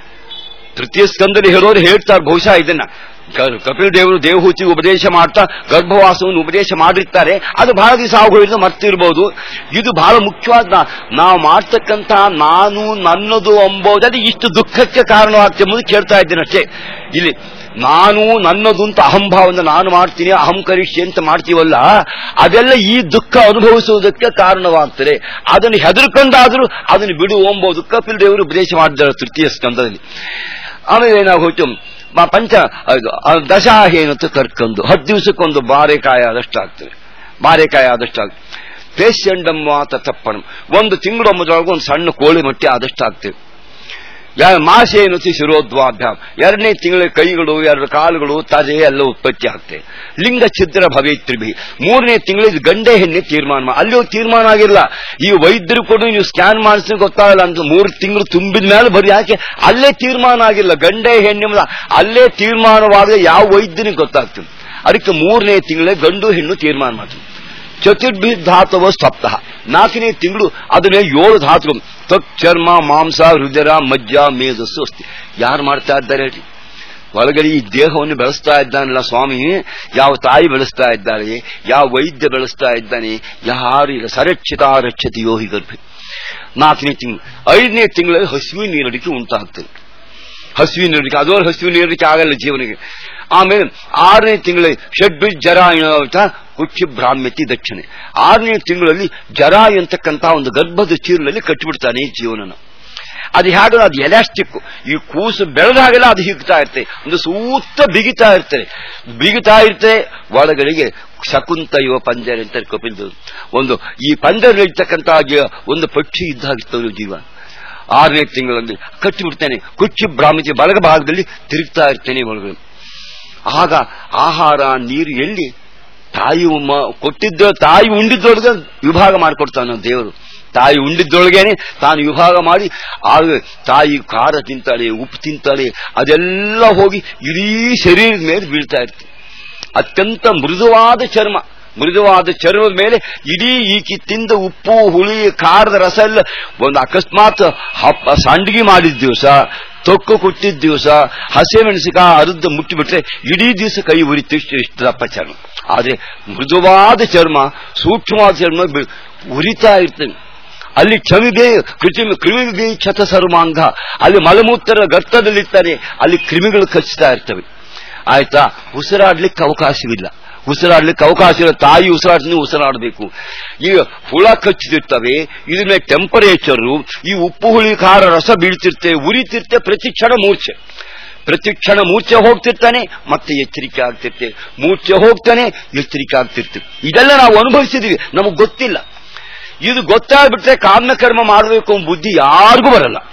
ತೃತೀಯ ಸ್ಕಂದಲ್ಲಿ ಹೇಳೋರು ಹೇಳ್ತಾರೆ ಬಹುಶಃ ಇದನ್ನ ಕ- ಕಪಿಲ್ ದೇವರು ದೇವಹೂತಿ ಉಪದೇಶ ಮಾಡ್ತಾ ಗರ್ಭವಾಸವನ್ನು ಉಪದೇಶ ಮಾಡಿರ್ತಾರೆ ಅದು ಬಹಳ ದಿವಸ ಆಗೋದ್ರಿಂದ ಮರ್ತಿರ್ಬೋದು ಇದು ಬಹಳ ಮುಖ್ಯವಾದ ನಾ- ನಾವು ಮಾಡ್ತಕ್ಕಂಥ ನಾನು ನನ್ನದು ಎಂಬುದಾದ್ರೆ ಇಷ್ಟು ದುಃಖಕ್ಕೆ ಕಾರಣವಾಗ್ತದೆ ಎಂಬುದು ಕೇಳ್ತಾ ಇದ್ದೇನೆ ಅಷ್ಟೇ ಇಲ್ಲಿ ನಾನು ನನ್ನದು ಅಂತ ಅಹಂಭಾವನ ನಾನು ಮಾಡ್ತೀನಿ ಅಹಂಕರಿಷ್ಯ ಅಂತ ಮಾಡ್ತೀವಲ್ಲ ಅದೆಲ್ಲ ಈ ದುಃಖ ಅನುಭವಿಸುವುದಕ್ಕೆ ಕಾರಣವಾಗ್ತದೆ ಅದನ್ನು ಹೆದರ್ಕೊಂಡಾದ್ರೂ ಅದನ್ನು ಬಿಡು ಎಂಬುದು ಕಪಿಲ್ ದೇವರು ಉಪದೇಶ ಮಾಡಿದ್ದಾರೆ ತೃತೀಯ ಸ್ಕಂದದಲ್ಲಿ ಆಮೇಲೆ ಏನಾಗೋಯ್ತು ಮ- ಪಂಚ ಅದು, ಆ ದಶಾಹೇನತ್ತು ಕರ್ಕೊಂಡು ಹತ್ತು ದಿವಸಕ್ಕೊಂದು ಬಾರೆಕಾಯಿ ಆದಷ್ಟಾಗ್ತದೆ ಬಾರೆಕಾಯಿ ಆದಷ್ಟಾಗ್ತದೆ ಪೇಶಂಡಮ್ಮ ತಪ್ಪಣ ಒಂದು ತಿಂಗಳೊಮ್ಮದೊಳಗೆ ಒಂದು ಸಣ್ಣ ಕೋಳಿ ಮಟ್ಟಿ ಆದಷ್ಟಾಗ್ತದೆ ಯಾ- ಮಾಸೆ ಎನ್ನುತ್ತಿ ಶಿರೋದ್ವಾಭ್ಯಾಮ್ ಎರಡನೇ ತಿಂಗಳ ಕೈಗಳು ಎರಡು ಕಾಲುಗಳು ತಲೆ ಎಲ್ಲ ಉತ್ಪತ್ತಿ ಆಗ್ತದೆ ಲಿಂಗ ಛಿದ್ರ ಭವೇತ್ರಿಭಿ ಮೂರನೇ ತಿಂಗಳಿಗೆ ಗಂಡೆ ಹೆಣ್ಣೆ ತೀರ್ಮಾನ ಮಾ- ಅಲ್ಲಿಯೂ ತೀರ್ಮಾನ ಆಗಿಲ್ಲ ಈ ವೈದ್ಯರು ಕೂಡ ನೀವು ಸ್ಕ್ಯಾನ್ ಮಾಡಿಸಿ ಗೊತ್ತಾಗಲ್ಲ ಅಂತ ಮೂರು ತಿಂಗಳು ತುಂಬಿದ ಮೇಲೆ ಬರೀ ಯಾಕೆ ಅಲ್ಲೇ ತೀರ್ಮಾನ ಆಗಿಲ್ಲ ಗಂಡೆ ಹೆಣ್ಣೆ ಅಲ್ಲೇ ತೀರ್ಮಾನವಾಗದೆ ಯಾವ ವೈದ್ಯನಿಗೆ ಗೊತ್ತಾಗ್ತದೆ ಅದಕ್ಕೆ ಮೂರನೇ ತಿಂಗಳೇ ಗಂಡು ಹೆಣ್ಣು ತೀರ್ಮಾನ ಮಾಡ್ತಾರೆ ಚತುರ್ಭಿ ಧಾತವ ಸಪ್ತಾಹ ನಾಲ್ಕನೇ ತಿಂಗಳು ಅದನ್ನೇ ಏಳು ಧಾತುಗಳು ತ್ವಕ್ ಚರ್ಮ ಮಾಂಸ ಹೃದಯ ಮಜ್ಜ ಮೇಧಸ್ಸು ಅಸ್ತಿ ಯಾರು ಮಾಡ್ತಾ ಇದ್ದಾರೆ ಹೇಳಿ ಒಳಗಡೆ ಈ ದೇಹವನ್ನು ಬೆಳೆಸ್ತಾ ಇದ್ದಾನಲ್ಲ ಸ್ವಾಮಿ ಯಾವ ತಾಯಿ ಬೆಳೆಸ್ತಾ ಇದ್ದಾರೆ ಯಾವ ವೈದ್ಯ ಬೆಳೆಸ್ತಾ ಇದ್ದಾನೆ ಯಾರು ಇಲ್ಲ ಸರಕ್ಷಿತ ರಕ್ಷತೆಯೋ ಹೀಗರ್ಭಿ ನಾಲ್ಕನೇ ತಿಂಗಳು ಐದನೇ ತಿಂಗಳಲ್ಲಿ ಹಸಿವಿನ ನೀರಡಿಕೆ ಉಂಟಾಗ್ತದೆ ಹಸುವಿನ ನೀರಡಿಕೆ ಅದೋರು ಹಸುವಿನ ನೀರಡಿಕೆ ಆಗಲ್ಲ ಜೀವನಿಗೆ ಆಮೇಲೆ ಆರನೇ ತಿಂಗಳ ಷಡ್ಬಿ ಜರ ಕುಚ್ಚಿ ಭ್ರಾಮ್ಯತಿ ದಕ್ಷಿಣೆ ಆರನೇ ತಿಂಗಳಲ್ಲಿ ಜರ ಎಂತಕ್ಕಂತ ಒಂದು ಗರ್ಭದ ಚೀರಲಲ್ಲಿ ಕಟ್ಟಿಬಿಡ್ತಾನೆ ಜೀವನನ ಅದು ಹೇಗೆ ಅದು ಎಲಾಸ್ಟಿಕ್ ಈ ಕೂಸು ಬೆಳೆದಾಗೆಲ್ಲ ಅದು ಹಿಗ್ತಾ ಇರ್ತದೆ ಒಂದು ಸೂತ್ತ ಬಿಗಿತಾ ಇರ್ತದೆ ಬಿಗಿತಾ ಇರ್ತದೆ ಒಳಗಡೆಗೆ ಶಕುಂತ ಇವ ಪಂಜರ ಅಂತ ಕಪಿಲ್ದು ಒಂದು ಈ ಪಂಜರಲ್ಲಿರ್ತಕ್ಕಂಥ ಒಂದು ಪಕ್ಷಿ ಇದ್ದಾಗಿರ್ತವೆ ಜೀವ ಆರನೇ ತಿಂಗಳಲ್ಲಿ ಕಟ್ಟಿಬಿಡ್ತೇನೆ ಕುಚ್ಚಿ ಭ್ರಾಮಿತಿ ಬಲಗ ಭಾಗದಲ್ಲಿ ತಿರುಗ್ತಾ ಇರ್ತೇನೆ ಒಳಗಡೆ ಆಗ ಆಹಾರ ನೀರು ಎಲ್ಲಿ ತಾಯಿ ಮ- ಕೊಟ್ಟಿದ್ದ ತಾಯಿ ಉಂಡಿದ್ದೊಳಗೆ ವಿಭಾಗ ಮಾಡಿಕೊಡ್ತಾನೆ ದೇವರು ತಾಯಿ ಉಂಡಿದ್ದೊಳಗೇನೆ ತಾನು ವಿಭಾಗ ಮಾಡಿ ಆಗ ತಾಯಿ ಖಾರ ತಿಂತಾಳೆ ಉಪ್ಪು ತಿಂತಾಳೆ ಅದೆಲ್ಲ ಹೋಗಿ ಇಡೀ ಶರೀರದ ಮೇಲೆ ಬೀಳ್ತಾ ಇರ್ತದೆ ಅತ್ಯಂತ ಮೃದುವಾದ ಚರ್ಮ ಮೃದುವಾದ ಚರ್ಮದ ಮೇಲೆ ಇಡೀ ಈಕಿ ತಿಂದ ಉಪ್ಪು ಹುಳಿ ಖಾರದ ರಸ ಎಲ್ಲ ಒಂದು ಅಕಸ್ಮಾತ್ ಹಪ್ಪ ಸಂಡಿಗೆ ಮಾಡಿದ ದಿವಸ ತೊಕ್ಕು ಕೊಟ್ಟಿದ್ದ ದಿವಸ ಹಸಿಮೆಣಸಿಕಾಯಿ ಅರ್ಧ ಮುಟ್ಟಿಬಿಟ್ರೆ ಇಡೀ ದಿವಸ ಕೈ ಉರಿತು ಇಷ್ಟು ಇಷ್ಟು ದಪ್ಪ ಚರ್ಮ ಆದ್ರೆ ಮೃದುವಾದ ಚರ್ಮ ಸೂಕ್ಷ್ಮವಾದ ಚರ್ಮ ಬಿ- ಉರಿತಾ ಇರ್ತದೆ ಅಲ್ಲಿ ಕ್ಷಮಿಗೆ ಕೃತ್ರಿಮ ಕ್ರಿಮಿಗೆ ಕ್ಷತ ಸರ್ವಾಂಗ ಅಲ್ಲಿ ಮಲಮೂತ್ರ ಗರ್ತದಲ್ಲಿರ್ತಾರೆ ಅಲ್ಲಿ ಕ್ರಿಮಿಗಳು ಕಚ್ಚುತ್ತಾ ಇರ್ತವೆ ಆಯ್ತಾ ಉಸಿರಾಡ್ಲಿಕ್ಕೆ ಅವಕಾಶವಿಲ್ಲ ಉಸಿರಾಡ್ಲಿಕ್ಕೆ ಅವಕಾಶ ಇಲ್ಲ ತಾಯಿ ಉಸಿರಾಡ್ತೀನಿ ಉಸಿರಾಡಬೇಕು ಈಗ ಹುಳ ಕಚ್ಚಿದಿರ್ತವೆ ಇದ್ರ ಮೇಲೆ ಟೆಂಪರೇಚರು ಈ ಉಪ್ಪು ಹುಳಿ ಖಾರ ರಸ ಬೀಳ್ತಿರ್ತೆ ಉರಿತಿರ್ತೆ ಪ್ರತಿ ಕ್ಷಣ ಮೂರ್ಛೆ ಪ್ರತಿ ಕ್ಷಣ ಮೂರ್ಛೆ ಹೋಗ್ತಿರ್ತಾನೆ ಮತ್ತೆ ಎಚ್ಚರಿಕೆ ಆಗ್ತಿರ್ತೆ ಮೂರ್ಛೆ ಹೋಗ್ತಾನೆ ಎಚ್ಚರಿಕೆ ಆಗ್ತಿರ್ತೀವಿ ಇದೆಲ್ಲ ನಾವು ಅನುಭವಿಸಿದೀವಿ ನಮಗೆ ಗೊತ್ತಿಲ್ಲ ಇದು ಗೊತ್ತಾಗ್ಬಿಟ್ರೆ ಕಾಮ್ಯ ಕರ್ಮ ಮಾಡಬೇಕು ಅನ್ನೋ ಬುದ್ಧಿ ಯಾರಿಗೂ ಬರಲ್ಲ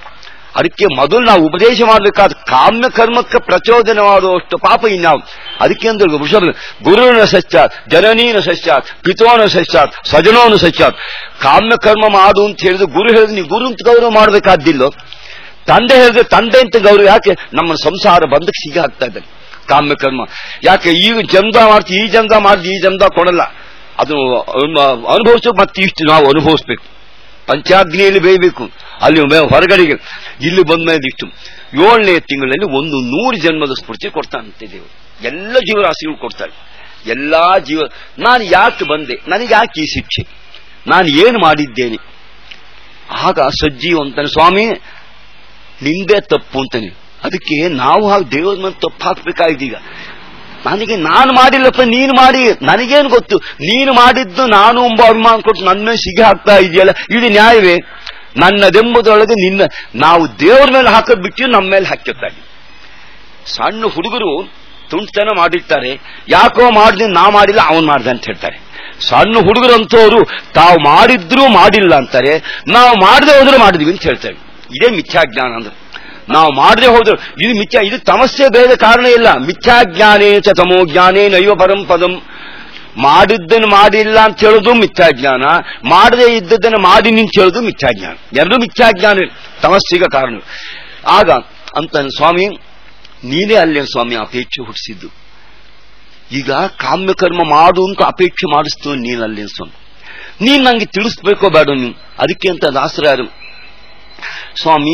ಅದಕ್ಕೆ ಮೊದಲು ನಾವು ಉಪದೇಶ ಮಾಡಬೇಕಾದ ಕಾಮ್ಯ ಕರ್ಮಕ್ಕೆ ಪ್ರಚೋದನವಾಗುವಷ್ಟು ಪಾಪ ಇನ್ಯಾವು ಅದಕ್ಕೆ ಅಂದ್ರೆ ವೃಷಭ ಗುರುವಿನ ಸಶ್ಚಾತ್ ಜನನೀನ ಸಶ್ಚಾತ್ ಪಿತೋನ ಸಶ್ಚಾತ್ ಸಜನೋನ ಸಶ್ಚಾತ್ ಕಾಮ್ಯ ಕರ್ಮ ಮಾಡು ಅಂತ ಹೇಳಿದ್ರೆ ಗುರು ಹೇಳಿದ್ರೆ ನೀವು ಗುರು ಅಂತ ಗೌರವ ಮಾಡಬೇಕಾದ್ದಿಲ್ಲೋ ತಂದೆ ಹೇಳಿದ್ರೆ ತಂದೆ ಅಂತ ಗೌರವ ಯಾಕೆ ನಮ್ಮ ಸಂಸಾರ ಬಂಧಕ್ಕೆ ಸಿಗಿ ಹಾಕ್ತಾ ಇದ್ದಾರೆ ಕಾಮ್ಯ ಕರ್ಮ ಯಾಕೆ ಈಗ ಜನ್ಮ ಮಾಡ್ತಿ ಈ ಜನ್ಮ ಮಾಡ್ತಿ ಈ ಜನ್ಮ ಕೊಡಲ್ಲ ಅದು ಅನುಭವಿಸೋ ಮತ್ತೆ ಇಷ್ಟು ನಾವು ಅನುಭವಿಸ್ಬೇಕು ಪಂಚಾಗ್ನಿಯಲ್ಲಿ ಬೇಯಬೇಕು ಅಲ್ಲಿ ಮೇ- ಹೊರಗಡೆಗೆ ಇಲ್ಲಿ ಬಂದ ಮೇಲೆ ಇಷ್ಟು ಏಳನೇ ತಿಂಗಳಲ್ಲಿ ಒಂದು ನೂರು ಜನ್ಮದ ಸ್ಫೂರ್ತಿ ಕೊಡ್ತಾನಂತೆ ದೇವರು ಎಲ್ಲ ಜೀವರಾಶಿಗಳು ಕೊಡ್ತಾರೆ ಎಲ್ಲಾ ಜೀವ ನಾನು ಯಾಕೆ ಬಂದೆ ನನಗೆ ಯಾಕೆ ಈ ಶಿಕ್ಷೆ ನಾನು ಏನು ಮಾಡಿದ್ದೇನೆ ಆಗ ಸಜ್ಜೀವ ಅಂತಾನೆ ಸ್ವಾಮಿ ನಿಂದೇ ತಪ್ಪು ಅಂತಾನೆ ಅದಕ್ಕೆ ನಾವು ಹಾಗೆ ದೇವರ ಮೇಲೆ ತಪ್ಪು ಹಾಕ್ಬೇಕಾಗಿದ್ದೀಗ ನನಗೆ ನಾನು ಮಾಡಿಲ್ಲಪ್ಪ ನೀನು ಮಾಡಿ ನನಗೇನು ಗೊತ್ತು ನೀನು ಮಾಡಿದ್ದು ನಾನು ಎಂಬ ಅಭಿಮಾನ ಕೊಟ್ಟು ನನ್ನ ಮೇಲೆ ಸಿಗಿ ಹಾಕ್ತಾ ಇದೆಯಲ್ಲ ಇದು ನ್ಯಾಯವೇ ನನ್ನದೆಂಬುದರೊಳಗೆ ನಿನ್ನ ನಾವು ದೇವರ ಮೇಲೆ ಹಾಕೋದ್ ಬಿಟ್ಟು ನಮ್ಮ ಮೇಲೆ ಹಾಕಿರ್ತಾರೆ ಸಣ್ಣ ಹುಡುಗರು ತುಂಟತನ ಮಾಡಿರ್ತಾರೆ ಯಾಕೋ ಮಾಡಿದ್ರೆ ನಾ ಮಾಡಿಲ್ಲ ಅವನ್ ಮಾಡ್ದೆ ಅಂತ ಹೇಳ್ತಾರೆ ಸಣ್ಣ ಹುಡುಗರು ಅಂತವರು ತಾವು ಮಾಡಿದ್ರು ಮಾಡಿಲ್ಲ ಅಂತಾರೆ ನಾವು ಮಾಡದೆ ಹೋದ್ರೆ ಮಾಡಿದ್ವಿ ಅಂತ ಹೇಳ್ತಾರೆ ಇದೇ ಮಿಥ್ಯಾಜ್ಞಾನ ಅಂದ್ರೆ ನಾವು ಮಾಡದೆ ಹೋದ್ರೆ ಇದು ಮಿಥ್ಯಾ ಇದು ತಮಸ್ಸೆ ಬೇರೆ ಕಾರಣ ಇಲ್ಲ ಮಿಥ್ಯಾಜ್ಞಾನೇ ಚ ತಮೋ ಜ್ಞಾನೇ ನೈವ ಪರಂ ಪದಂ ಮಾಡಿದ್ದನ್ನು ಮಾಡಿಲ್ಲ ಅಂತ ಹೇಳೋದು ಮಿಥ್ಯಾಜ್ಞಾನ ಮಾಡದೇ ಇದ್ದದ್ದನ್ನು ಮಾಡಿ ನಿಂತ ಹೇಳೋದು ಮಿಥ್ಯಾಜ್ಞಾನ ಎರಡೂ ಮಿಥ್ಯಾಜ್ಞಾನ ತಮಸ್ಸಿಗೆ ಕಾರಣ ಆಗ ಅಂತ ಸ್ವಾಮಿ ನೀನೇ ಅಲ್ಲೇ ಸ್ವಾಮಿ ಅಪೇಕ್ಷೆ ಹುಟ್ಟಿಸಿದ್ದು ಈಗ ಕಾಮ್ಯ ಕರ್ಮ ಮಾಡು ಅಂತ ಅಪೇಕ್ಷೆ ಮಾಡಿಸ್ತು ನೀನಲ್ಲೇ ಸ್ವಾಮಿ ನೀನ್ ನಂಗೆ ತಿಳಿಸ್ಬೇಕೋ ಬೇಡ ನೀವು ಅದಕ್ಕೆ ಅಂತ ದಾಸರಾರು ಸ್ವಾಮಿ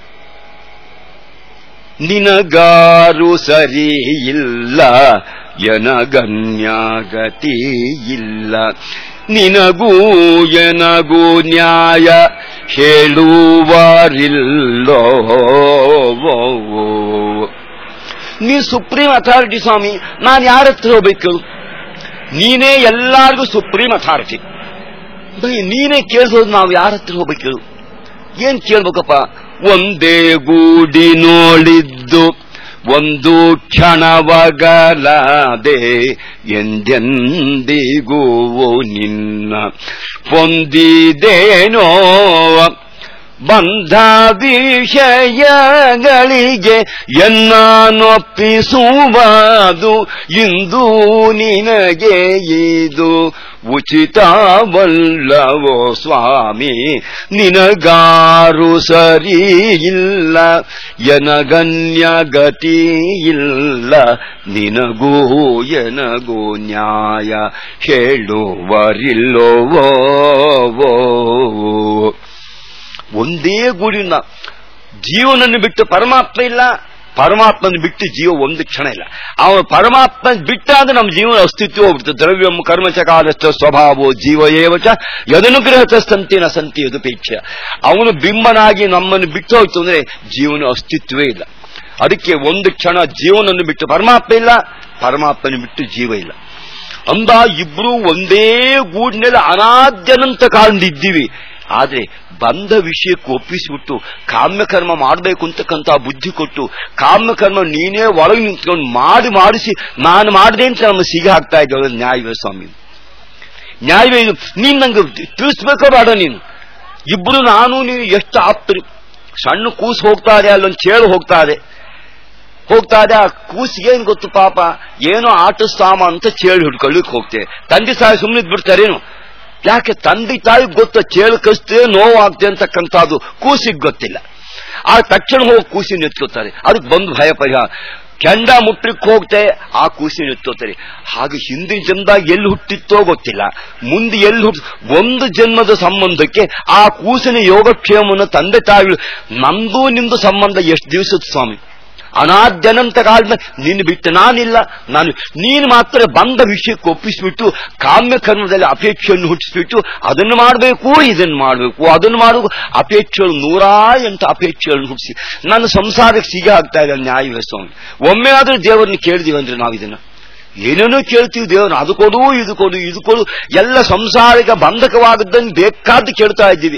ನಿನಗಾರು ಸರಿ ಇಲ್ಲ ಎನಗನ್ಯಾಗತಿ ಇಲ್ಲ ನಿನಗೂ ಎನಗೂ ನ್ಯಾಯ ಹೇಳುವರಿಲ್ಲೋ ನೀ ಸುಪ್ರೀಂ ಅಥಾರಿಟಿ ಸ್ವಾಮಿ ನಾನು ಯಾರ ಹತ್ರ ಹೋಗ್ಬೇಕು ನೀನೇ ಎಲ್ಲಾರ್ಗೂ ಸುಪ್ರೀಂ ಅಥಾರಿಟಿ ನೀನೇ ಕೇಳಿಸೋದು ನಾವು ಯಾರ ಹತ್ರ ಹೋಗ್ಬೇಕು ಏನ್ ಕೇಳ್ಬೇಕಪ್ಪ ಒಂದೇ ಗೂಡಿ ನೋಡಿದ್ದು ಒಂದು ಕ್ಷಣವಗಲಾದೆ ಎಂದೆಂದಿಗೂ ನಿನ್ನ ಹೊಂದಿದೇನೋ ಬಂಧ ವಿಷಯಗಳಿಗೆ ಎನ್ನನೊಪ್ಪಿಸುವುದು ಇಂದು ನಿನಗೆ ಇದು ಉಚಿತವಲ್ಲವೋ ಸ್ವಾಮಿ ನಿನಗಾರು ಸರಿ ಇಲ್ಲ ಎನಗನ್ಯ ಗತಿ ಇಲ್ಲ ನಿನಗೂ ಎನಗೂ ನ್ಯಾಯ ಹೇಳುವರಿಲ್ಲವೋ ಒಂದೇ ಗುಡಿನ ಜೀವನನ್ನು ಬಿಟ್ಟು ಪರಮಾತ್ಮ ಇಲ್ಲ ಪರಮಾತ್ಮನ ಬಿಟ್ಟು ಜೀವ ಒಂದು ಕ್ಷಣ ಇಲ್ಲ ಅವನು ಪರಮಾತ್ಮ ಬಿಟ್ಟಾದ್ರೆ ನಮ್ಮ ಜೀವನ ಅಸ್ತಿತ್ವ ಹೋಗ್ಬಿಡುತ್ತೆ ದ್ರವ್ಯಂ ಕರ್ಮಚಕಾಲಸ್ಥ ಸ್ವಭಾವೋ ಜೀವ ಏವಚ ಯದನುಗ್ರಹತ ಸಂತಿ ನ ಸಂತಿ ಯದುಪೇಕ್ಷ ಅವನು ಬಿಂಬನಾಗಿ ನಮ್ಮನ್ನು ಬಿಟ್ಟು ಹೋಯ್ತು ಅಂದ್ರೆ ಜೀವನ ಅಸ್ತಿತ್ವವೇ ಇಲ್ಲ ಅದಕ್ಕೆ ಒಂದು ಕ್ಷಣ ಜೀವನನ್ನು ಬಿಟ್ಟು ಪರಮಾತ್ಮ ಇಲ್ಲ ಪರಮಾತ್ಮನ ಬಿಟ್ಟು ಜೀವ ಇಲ್ಲ ಅಂದ ಇಬ್ರು ಒಂದೇ ಗೂಡಿನಲ್ಲಿ ಅನಾದ್ಯನಂತ ಕಾಲದಿದ್ದೀವಿ ಆದ್ರೆ ಬಂದ ವಿಷಯಕ್ಕೆ ಒಪ್ಪಿಸಿಬಿಟ್ಟು ಕಾಮ್ಯಕರ್ಮ ಮಾಡಬೇಕು ಅಂತಕ್ಕಂಥ ಬುದ್ಧಿ ಕೊಟ್ಟು ಕಾಮ್ಯಕರ್ಮ ನೀನೇ ಒಳಗೆ ನಿಂತ್ಕೊಂಡು ಮಾಡಿ ಮಾಡಿಸಿ ನಾನು ಮಾಡಿದೆ ಅಂತ ನಮ್ಮ ಸಿಗಿ ಹಾಕ್ತಾ ಇದ್ದೇವೆ ನ್ಯಾಯವೇ ಸ್ವಾಮಿ ನ್ಯಾಯವೇ ಇದು ನೀನ್ ನಂಗೆ ತಿಳಿಸ್ಬೇಕೋ ಬೇಡ ನೀನು ಇಬ್ರು ನಾನು ನೀನು ಎಷ್ಟು ಆಪ್ತರು ಸಣ್ಣ ಕೂಸು ಹೋಗ್ತಾ ಇದೆ ಅಲ್ಲೊಂದು ಚೇಳು ಹೋಗ್ತಾ ಇದೆ ಹೋಗ್ತಾ ಇದೆ ಆ ಕೂಸಿಗೆ ಏನ್ ಗೊತ್ತು ಪಾಪ ಏನೋ ಆಟ ಸಾಮ ಅಂತ ಚೇಳು ಹಿಡ್ಕೊಳ್ಳಿಕ್ ಹೋಗ್ತೇವೆ ತಂದೆ ಸಾಯಿ ಸುಮ್ಮನೆ ಬಿಡ್ತಾರೇನು ಯಾಕೆ ತಂದೆ ತಾಯಿ ಗೊತ್ತ ಚೇಳು ಕಸ್ತೇ ನೋವಾಗ್ತದೆ ಅಂತಕ್ಕಂಥದ್ದು ಕೂಸಿಗೆ ಗೊತ್ತಿಲ್ಲ ಆ ತಕ್ಷಣ ಹೋಗಿ ಕೂಸಿ ನಿಂತ್ಕೋತಾರೆ ಅದಕ್ಕೆ ಬಂದು ಭಯ ಪರಿಹಾರ ಕೆಂಡ ಮುಟ್ಲಿಕ್ಕೆ ಹೋಗ್ತೆ ಆ ಕೂಸಿ ನಿಂತ್ಕೋತಾರೆ ಹಾಗೆ ಹಿಂದಿನ ಜನ್ಮದಾಗ ಎಲ್ಲಿ ಹುಟ್ಟಿತ್ತೋ ಗೊತ್ತಿಲ್ಲ ಮುಂದೆ ಎಲ್ಲಿ ಹುಟ್ಟ ಒಂದು ಜನ್ಮದ ಸಂಬಂಧಕ್ಕೆ ಆ ಕೂಸಿನ ಯೋಗಕ್ಷೇಮವನ್ನು ತಂದೆ ತಾಯಿ ನಮ್ದು ನಿಮ್ದು ಸಂಬಂಧ ಎಷ್ಟು ದಿವಸದ ಸ್ವಾಮಿ ಅನಾದ್ಯನಂತ ಕಾಲದ ನಿನ್ನ ಬಿಟ್ಟು ನಾನಿಲ್ಲ ನಾನು ನೀನು ಮಾತ್ರ ಬಂದ ವಿಷಯಕ್ಕೆ ಒಪ್ಪಿಸಿಬಿಟ್ಟು ಕಾಮ್ಯ ಕರ್ಮದಲ್ಲಿ ಅಪೇಕ್ಷೆಯನ್ನು ಹುಟ್ಟಿಸ್ಬಿಟ್ಟು ಅದನ್ನು ಮಾಡಬೇಕು ಇದನ್ನು ಮಾಡಬೇಕು ಅದನ್ನು ಮಾಡಬೇಕು ಅಪೇಕ್ಷೆಗಳು ನೂರಾ ಎಂಟು ಅಪೇಕ್ಷೆಗಳನ್ನು ಹುಟ್ಟಿಸಿ ನನ್ನ ಸಂಸಾರಕ್ಕೆ ಸಿಗಿ ಆಗ್ತಾ ಇದೆ ನ್ಯಾಯವೇ ಸ್ವಾಮಿ ಒಮ್ಮೆ ಆದ್ರೂ ದೇವರನ್ನು ಕೇಳಿದೀವಿ ಅಂದ್ರೆ ನಾವು ಇದನ್ನ ಏನೇನೋ ಕೇಳ್ತೀವಿ ದೇವರು ಅದು ಕೊಡು ಇದು ಕೊಡು ಇದು ಕೊಡು ಎಲ್ಲ ಸಂಸಾರಿಕ ಬಂಧಕವಾಗದ್ದನ್ನು ಬೇಕಾದ್ದು ಕೇಳ್ತಾ ಇದ್ದೀವಿ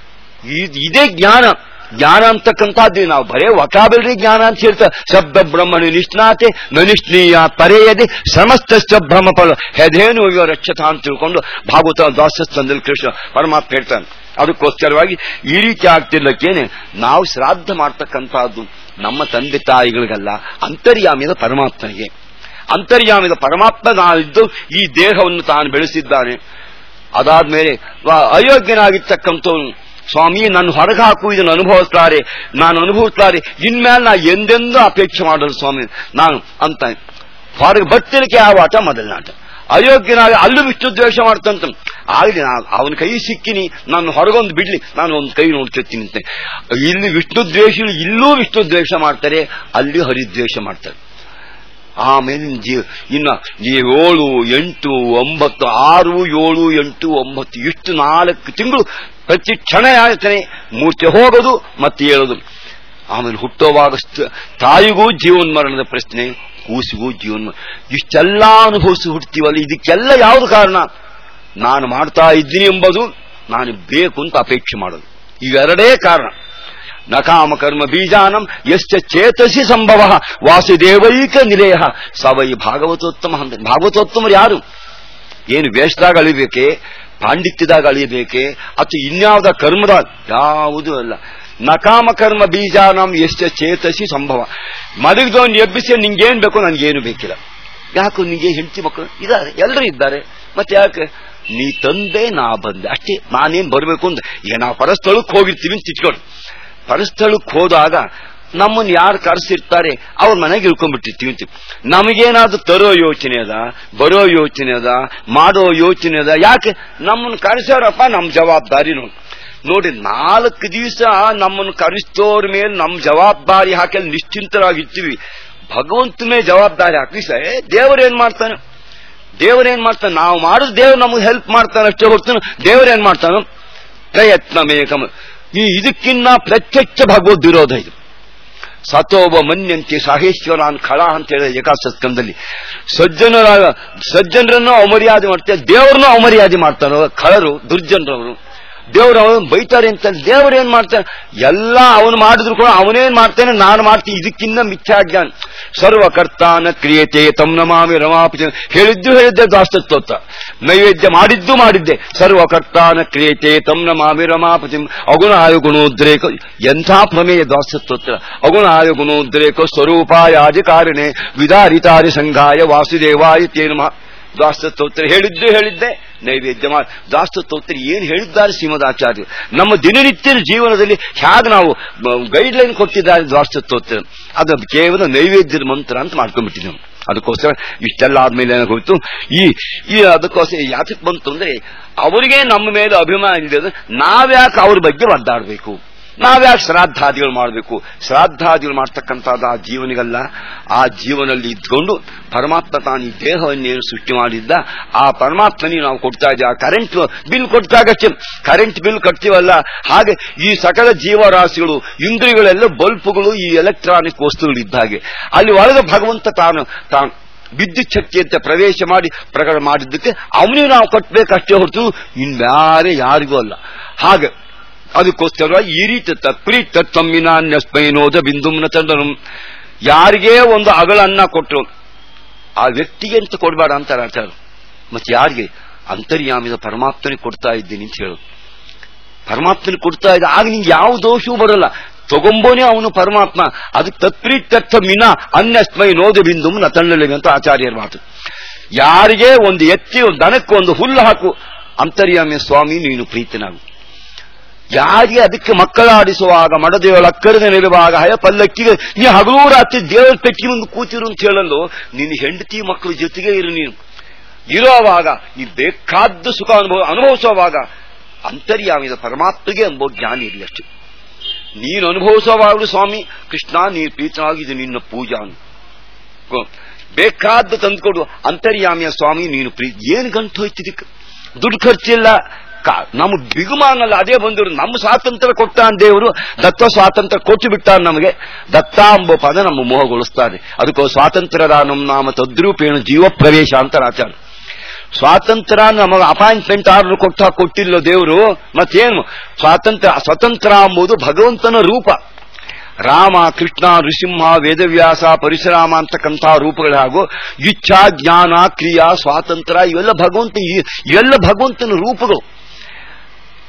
ಇದ್- ಇದೇ ಜ್ಞಾನ ಜ್ಞಾನ ಅಂತಕ್ಕಂಥದ್ದು ನಾವು ಬರೇ ವಕಾಬಲ್ರಿ ಜ್ಞಾನ ಅಂತ ಹೇಳ್ತಾರೆ ಶಬ್ದ ಬ್ರಹ್ಮನು ನಿಷ್ಣಾತೆ ನನಿಷ್ಣೀಯ ಪರೆಯದೆ ಸಮಸ್ತ ಭ್ರಮ ಫಲ ಹೆದೇನು ಇವ ರಕ್ಷತ ಅಂತ ತಿಳ್ಕೊಂಡು ಭಾಗವತ ದಾಸಸ್ತಂದಲ್ಲಿ ಕೃಷ್ಣ ಪರಮಾತ್ಮ ಹೇಳ್ತಾನೆ ಅದಕ್ಕೋಸ್ಕರವಾಗಿ ಈ ರೀತಿ ಆಗ್ತಿರ್ಲಕ್ಕೇನೆ ನಾವು ಶ್ರಾದ್ದ ಮಾಡ್ತಕ್ಕಂತಹದ್ದು ನಮ್ಮ ತಂದೆ ತಾಯಿಗಳಿಗಲ್ಲ ಅಂತರ್ಯಾಮಿದ ಪರಮಾತ್ಮನಿಗೆ ಅಂತರ್ಯಾಮಿದ ಪರಮಾತ್ಮ ನಾನಿದ್ದು ಈ ದೇಹವನ್ನು ತಾನು ಬೆಳೆಸಿದ್ದಾನೆ ಅದಾದ್ಮೇಲೆ ವ- ಅಯೋಗ್ಯನಾಗಿರ್ತಕ್ಕಂಥವನು ಸ್ವಾಮಿ ನನ್ನ ಹೊರಗೆ ಹಾಕು ಇದನ್ನು ಅನುಭವಿಸ್ತಾರೆ ನಾನು ಅನುಭವಿಸ್ತಾರೆ ಇನ್ಮೇಲೆ ನಾ ಎಂದೆಂದೂ ಅಪೇಕ್ಷೆ ಮಾಡಲು ಸ್ವಾಮಿ ನಾನು ಅಂತ ಹೊರಗೆ ಬತ್ತಿರಕ್ಕೆ ಯಾವ ಆಟ ಮೊದಲನಾಟ ಅಯೋಗ್ಯನಾಗಿ ಅಲ್ಲೂ ವಿಷ್ಣು ದ್ವೇಷ ಮಾಡ್ತಂತ ಆಗಲಿ ನಾನು ಅವನ ಕೈ ಸಿಕ್ಕಿನಿ ನಾನು ಹೊರಗೊಂದು ಬಿಡ್ಲಿ ನಾನು ಒಂದು ಕೈ ನೋಡ್ತಿರ್ತೀನಿ ಅಂತ ಇಲ್ಲಿ ವಿಷ್ಣು ದ್ವೇಷಗಳು ಇಲ್ಲೂ ವಿಷ್ಣು ದ್ವೇಷ ಮಾಡ್ತಾರೆ ಅಲ್ಲಿ ಹರಿದ್ವೇಷ ಮಾಡ್ತಾರೆ ಆಮೇಲೆ ಜೀವ ಇನ್ನ ಈ ಏಳು ಎಂಟು ಒಂಬತ್ತು ಆರು ಏಳು ಎಂಟು ಒಂಬತ್ತು ಇಷ್ಟು ನಾಲ್ಕು ತಿಂಗಳು ಪ್ರತಿ ಕ್ಷಣ ಯಾಚನೆ ಮೂರ್ಛೆ ಹೋಗೋದು ಮತ್ತೆ ಹೇಳೋದು ಆಮೇಲೆ ಹುಟ್ಟುವಾಗ ಸ್ಥ- ತಾಯಿಗೂ ಜೀವನ್ಮರಣದ ಪ್ರಶ್ನೆ ಕೂಸಿಗೂ ಜೀವನ್ಮ ಇಷ್ಟೆಲ್ಲ ಅನುಭವಿಸಿ ಹುಡ್ತೀವಲ್ಲ ಇದಕ್ಕೆಲ್ಲ ಯಾವುದು ಕಾರಣ ನಾನು ಮಾಡ್ತಾ ಇದ್ದೀನಿ ಎಂಬುದು ನಾನು ಬೇಕು ಅಂತ ಅಪೇಕ್ಷೆ ಮಾಡೋದು ಇವೆರಡೇ ಕಾರಣ ನಕಾಮ ಕರ್ಮ ಬೀಜಾನಂ ಎಷ್ಟ ಚೇತಸಿ ಸಂಭವ ವಾಸುದೇವೈಕ ನಿಲಯ ಸವೈ ಭಾಗವತೋತ್ತಮ ಅಂತ ಭಾಗವತೋತ್ತಮರು ಯಾರು ಏನು ವೇಷದಾಗ ಅಳಿಬೇಕೆ ಪಾಂಡಿತ್ಯದಾಗ ಅಳಿಯಬೇಕೆ ಅಥವಾ ಇನ್ಯಾವುದ ಕರ್ಮದ ಯಾವುದೂ ಅಲ್ಲ ನಕಾಮ ಕರ್ಮ ಬೀಜಾನಂ ಎಷ್ಟ ಚೇತಸಿ ಸಂಭವ ಮಲಗಿದವನ್ ಎಬ್ಬಿಸಿ ನಿಂಗೇನ್ ಬೇಕು ನನ್ಗೇನು ಬೇಕಿಲ್ಲ ಯಾಕೋ ನಿಂಗೆ ಹೆಂಡತಿ ಮಕ್ಕಳು ಇದ್ದಾರೆ ಎಲ್ಲರೂ ಇದ್ದಾರೆ ಮತ್ತೆ ಯಾಕೆ ನೀ ತಂದೆ ನಾ ಬಂದೆ ಅಷ್ಟೇ ನಾನೇನ್ ಬರಬೇಕು ಅಂತ ಈಗ ನಾವು ಪರಸ್ಥಳಕ್ಕೆ ಹೋಗಿರ್ತೀವಿ ಅಂತ ಇಟ್ಕೊಂಡು ಪರಸ್ಥಳಕ್ಕೆ ಹೋದಾಗ ನಮ್ಮನ್ನು ಯಾರು ಕರೆಸಿರ್ತಾರೆ ಅವ್ರ ಮನೆಗೆ ಇಳ್ಕೊಂಡ್ಬಿಟ್ಟಿರ್ತೀವಿ ಅಂತ ನಮಗೇನಾದ್ರೂ ತರೋ ಯೋಚನೆ ಅದ ಬರೋ ಯೋಚನೆ ಅದ ಮಾಡೋ ಯೋಚನೆ ಅದ ಯಾಕೆ ನಮ್ಮನ್ನು ಕರೆಸೋರಪ್ಪ ನಮ್ಮ ಜವಾಬ್ದಾರಿ ನೋಡಿ ನೋಡಿ ನಾಲ್ಕು ದಿವಸ ನಮ್ಮನ್ನು ಕರೆಸ್ತೋರ್ ಮೇಲೆ ನಮ್ಮ ಜವಾಬ್ದಾರಿ ಹಾಕಿ ಅಲ್ಲಿ ನಿಶ್ಚಿಂತರಾಗಿರ್ತೀವಿ ಭಗವಂತನೇ ಜವಾಬ್ದಾರಿ ಹಾಕಿ ಸರ್ ದೇವರೇನ್ ಮಾಡ್ತಾನೆ ದೇವರೇನ್ ಮಾಡ್ತಾನೆ ನಾವು ಮಾಡಿದ ದೇವ್ರು ನಮಗೆ ಹೆಲ್ಪ್ ಮಾಡ್ತಾನೆ ಅಷ್ಟೇ ಹೊರ್ತಾನೆ ದೇವರೇನ್ ಮಾಡ್ತಾನೆ ಪ್ರಯತ್ನ ಮೇಕಮ ಈ ಇದಕ್ಕಿನ್ನ ಪ್ರತ್ಯಕ್ಷ ಭಗವದ್ ವಿರೋಧ ಇದು ಸತೋಬ ಮನ್ಯಂತೆ ಸಾಹೇಶ್ವರಾನ್ ಖಳ ಅಂತ ಹೇಳಿದ ಏಕಾಶ ಸ್ಕಂದಲ್ಲಿ ಸಜ್ಜನರ ಸಜ್ಜನರನ್ನು ಅವಮರ್ಯಾದೆ ಮಾಡ್ತಾರೆ ದೇವರನ್ನು ಅವಮರ್ಯಾದೆ ಮಾಡ್ತಾರೋ ಖಳರು ದುರ್ಜನರವರು ದೇವರು ಅವನು ಬೈತಾರೆ ಅಂತ ದೇವರು ಏನ್ ಮಾಡ್ತಾನೆ ಎಲ್ಲ ಅವನು ಮಾಡಿದ್ರು ಕೂಡ ಅವನೇನ್ ಮಾಡ್ತಾನೆ ನಾನು ಮಾಡ್ತೀನಿ ಇದಕ್ಕಿನ್ನ ಮಿಥ್ಯಾಜ್ಞಾನ ಸರ್ವಕರ್ತಾನ ಕ್ರಿಯತೆ ತಮ್ ನಮಾಮಿ ರಮಾಪತಿ ಹೇಳಿದ್ದು ಹೇಳಿದ್ದೆ ದಾಸ್ತತ್ವ ನೈವೇದ್ಯ ಮಾಡಿದ್ದು ಮಾಡಿದ್ದೆ ಸರ್ವಕರ್ತಾನ ಕ್ರಿಯತೆ ತಮ್ ನಮಾಮಿ ರಮಾಪತಿ ಅಗುಣಾಯ ಗುಣೋದ್ರೇಕ ಎಂಥ ಪ್ರಮೇಯ ದಾಸ್ತತ್ವ ಅಗುಣಾಯ ಗುಣೋದ್ರೇಕ ಸ್ವರೂಪಾಯಾದಿ ಕಾರಣೆ ವಿದಾರಿತಾರಿ ಸಂಘಾಯ ವಾಸುದೇವಾಯ ತೇನು ದಾಸ್ತೋತ್ರ ಹೇಳಿದ್ದು ಹೇಳಿದ್ದೆ ನೈವೇದ್ಯ ಮಾಡಿ ದಾಸ್ತೋತ್ರ ಏನ್ ಹೇಳಿದ್ದಾರೆ ಶ್ರೀಮದಾಚಾರ್ಯರು ನಮ್ಮ ದಿನನಿತ್ಯದ ಜೀವನದಲ್ಲಿ ಹೇಗೆ ನಾವು ಗೈಡ್ ಲೈನ್ ಕೊಟ್ಟಿದ್ದಾರೆ ದಾಸ್ತೋತ್ರ ಅದು ಕೇವಲ ನೈವೇದ್ಯದ ಮಂತ್ರ ಅಂತ ಮಾಡ್ಕೊಂಡ್ಬಿಟ್ಟಿದ್ವಿ ನಾವು ಅದಕ್ಕೋಸ್ಕರ ಇಷ್ಟೆಲ್ಲ ಆದ್ಮೇಲೆ ಏನಾಗೋಯ್ತು ಈ ಈ ಅದಕ್ಕೋಸ್ಕರ ಯಾತಕ್ಕೆ ಬಂತು ಅಂದ್ರೆ ಅವರಿಗೆ ನಮ್ಮ ಮೇಲೆ ಅಭಿಮಾನ ಇದೆ ನಾವ್ಯಾಕೆ ಅವ್ರ ಬಗ್ಗೆ ಒದ್ದಾಡಬೇಕು ನಾವ್ಯಾಕೆ ಶ್ರಾದ್ದಾದಿಗಳು ಮಾಡಬೇಕು ಶ್ರಾದ್ದಾದಿಗಳು ಮಾಡ್ತಕ್ಕಂಥದ್ದು ಆ ಜೀವನಿಗಲ್ಲ ಆ ಜೀವನಲ್ಲಿ ಇದ್ಕೊಂಡು ಪರಮಾತ್ಮ ತಾನು ಈ ದೇಹವನ್ನೇನು ಸೃಷ್ಟಿ ಮಾಡಿದ್ದ ಆ ಪರಮಾತ್ಮನಿಗೆ ನಾವು ಕೊಡ್ತಾ ಇದ್ದೀವಿ ಆ ಕರೆಂಟ್ ಬಿಲ್ ಕೊಟ್ಟಾಗಷ್ಟೇ ಕರೆಂಟ್ ಬಿಲ್ ಕಟ್ತೀವಲ್ಲ ಹಾಗೆ ಈ ಸಕಲ ಜೀವರಾಶಿಗಳು ಇಂದ್ರಿಯಗಳೆಲ್ಲ ಬಲ್ಪುಗಳು ಈ ಎಲೆಕ್ಟ್ರಾನಿಕ್ ವಸ್ತುಗಳು ಇದ್ದ ಹಾಗೆ ಅಲ್ಲಿ ಒಳಗೆ ಭಗವಂತ ತಾನು ತಾನು ವಿದ್ಯುತ್ ಶಕ್ತಿ ಅಂತ ಪ್ರವೇಶ ಮಾಡಿ ಪ್ರಕಟ ಮಾಡಿದ್ದಕ್ಕೆ ಅವನಿಗೆ ನಾವು ಕಟ್ಟಬೇಕಷ್ಟೇ ಹೊರತು ಇನ್ಯಾರೇ ಯಾರಿಗೂ ಅಲ್ಲ ಹಾಗೆ ಅದಕ್ಕೋಸ್ಕರ ಈ ರೀತಿ ತತ್ಪ್ರಿ ತತ್ಸಮ್ಮಿನಾನ್ಯಸ್ಮೈನೋದ ಬಿಂದುಮ್ನ ತಂಡನು ಯಾರಿಗೇ ಒಂದು ಅಗಳನ್ನ ಕೊಟ್ಟರು ಆ ವ್ಯಕ್ತಿಗೆ ಅಂತ ಕೊಡಬೇಡ ಅಂತಾರೆ ಆಚಾರ ಮತ್ತೆ ಯಾರಿಗೆ ಅಂತರ್ಯಾಮಿದ ಪರಮಾತ್ಮನಿಗೆ ಕೊಡ್ತಾ ಇದ್ದೀನಿ ಅಂತ ಹೇಳೋದು ಪರಮಾತ್ಮನಿಗೆ ಕೊಡ್ತಾ ಇದ್ದ ಆಗ ನಿಂಗೆ ಯಾವ ದೋಷವೂ ಬರಲ್ಲ ತಗೊಂಬೋನೇ ಅವನು ಪರಮಾತ್ಮ ಅದಕ್ಕೆ ತತ್ಪ್ರೀ ತತ್ವ ಮಿನ ಅನ್ಯಸ್ಮೈ ನೋದ ಬಿಂದು ನ ತಳ್ಳಲಿಗೆ ಅಂತ ಆಚಾರ್ಯರ ಮಾತು ಯಾರಿಗೆ ಒಂದು ಎತ್ತಿ ಒಂದು ದನಕ್ಕೆ ಒಂದು ಹುಲ್ಲು ಹಾಕು ಅಂತರ್ಯಾಮಿ ಸ್ವಾಮಿ ನೀನು ಪ್ರೀತನಾಗು ಯಾರಿಗೆ ಅದಕ್ಕೆ ಮಕ್ಕಳಾಡಿಸುವಾಗ ಮಡದೇವಳ ಅಕ್ಕರಿಗೆ ನಿಲ್ಲುವಾಗ ಹಯ ಪಲ್ಲಕ್ಕಿಗೆ ನೀ ಹಗಲು ರಾತ್ರಿ ದೇವರ ಪೆಟ್ಟಿ ಮುಂದೆ ಕೂತಿರು ಅಂತ ಹೇಳಲು ನಿನ್ನ ಹೆಂಡತಿ ಮಕ್ಕಳ ಜೊತೆಗೆ ಇರು ನೀನು ಇರೋವಾಗ ನೀ ಬೇಕಾದ ಸುಖ ಅನುಭವ ಅನುಭವಿಸುವಾಗ ಅಂತರ್ಯಾಮಿದ ಪರಮಾತ್ಮಗೆ ಎಂಬ ಜ್ಞಾನ ಇರಲಿ ಅಷ್ಟೇ ನೀನು ಅನುಭವಿಸುವಾಗಲೂ ಸ್ವಾಮಿ ಕೃಷ್ಣ ನೀನು ಪ್ರೀತನಾಗಿದ್ದು ನಿನ್ನ ಪೂಜಾ ಬೇಕಾದ್ದು ತಂದುಕೊಡು ಅಂತರ್ಯಾಮಿಯ ಸ್ವಾಮಿ ನೀನು ಪ್ರೀತಿ ಏನು ಗಂಟು ಹೋಯ್ತಿದ್ದಕ್ಕೆ ದುಡ್ಡು ಖರ್ಚಿಲ್ಲ ನಮ್ಮ ಬಿಗುಮಾನಲ್ಲ ಅದೇ ಬಂದರು ನಮ್ಮ ಸ್ವಾತಂತ್ರ್ಯ ಕೊಟ್ಟಾನ ದೇವರು ದತ್ತ ಸ್ವಾತಂತ್ರ್ಯ ಕೊಟ್ಟು ಬಿಟ್ಟಾನ ನಮಗೆ ದತ್ತ ಎಂಬ ಪದ ನಮ್ಮ ಮೋಹಗೊಳಿಸ್ತಾರೆ ಅದಕ್ಕೋ ಸ್ವಾತಂತ್ರ್ಯದ ನಮ್ಮ ನಾಮ ತದ್ರೂಪೇಣ ಜೀವ ಪ್ರವೇಶ ಅಂತ ಆಚಾರ ಸ್ವಾತಂತ್ರ್ಯ ನಮಗೆ ಅಪಾಯಿಂಟ್ಮೆಂಟ್ ಆರ್ಡರ್ ಕೊಟ್ಟ ಕೊಟ್ಟಿಲ್ಲ ದೇವರು ಮತ್ತೇನು ಸ್ವಾತಂತ್ರ್ಯ ಸ್ವತಂತ್ರ ಎಂಬುದು ಭಗವಂತನ ರೂಪ ರಾಮ ಕೃಷ್ಣ ನೃಸಿಂಹ ವೇದವ್ಯಾಸ ಪರಶುರಾಮ ಅಂತಕ್ಕಂಥ ರೂಪಗಳು ಹಾಗೂ ಇಚ್ಛಾ ಜ್ಞಾನ ಕ್ರಿಯಾ ಸ್ವಾತಂತ್ರ್ಯ ಇವೆಲ್ಲ ಭಗವಂತ ಇವೆಲ್ಲ ಭಗವಂತನ ರೂಪಗಳು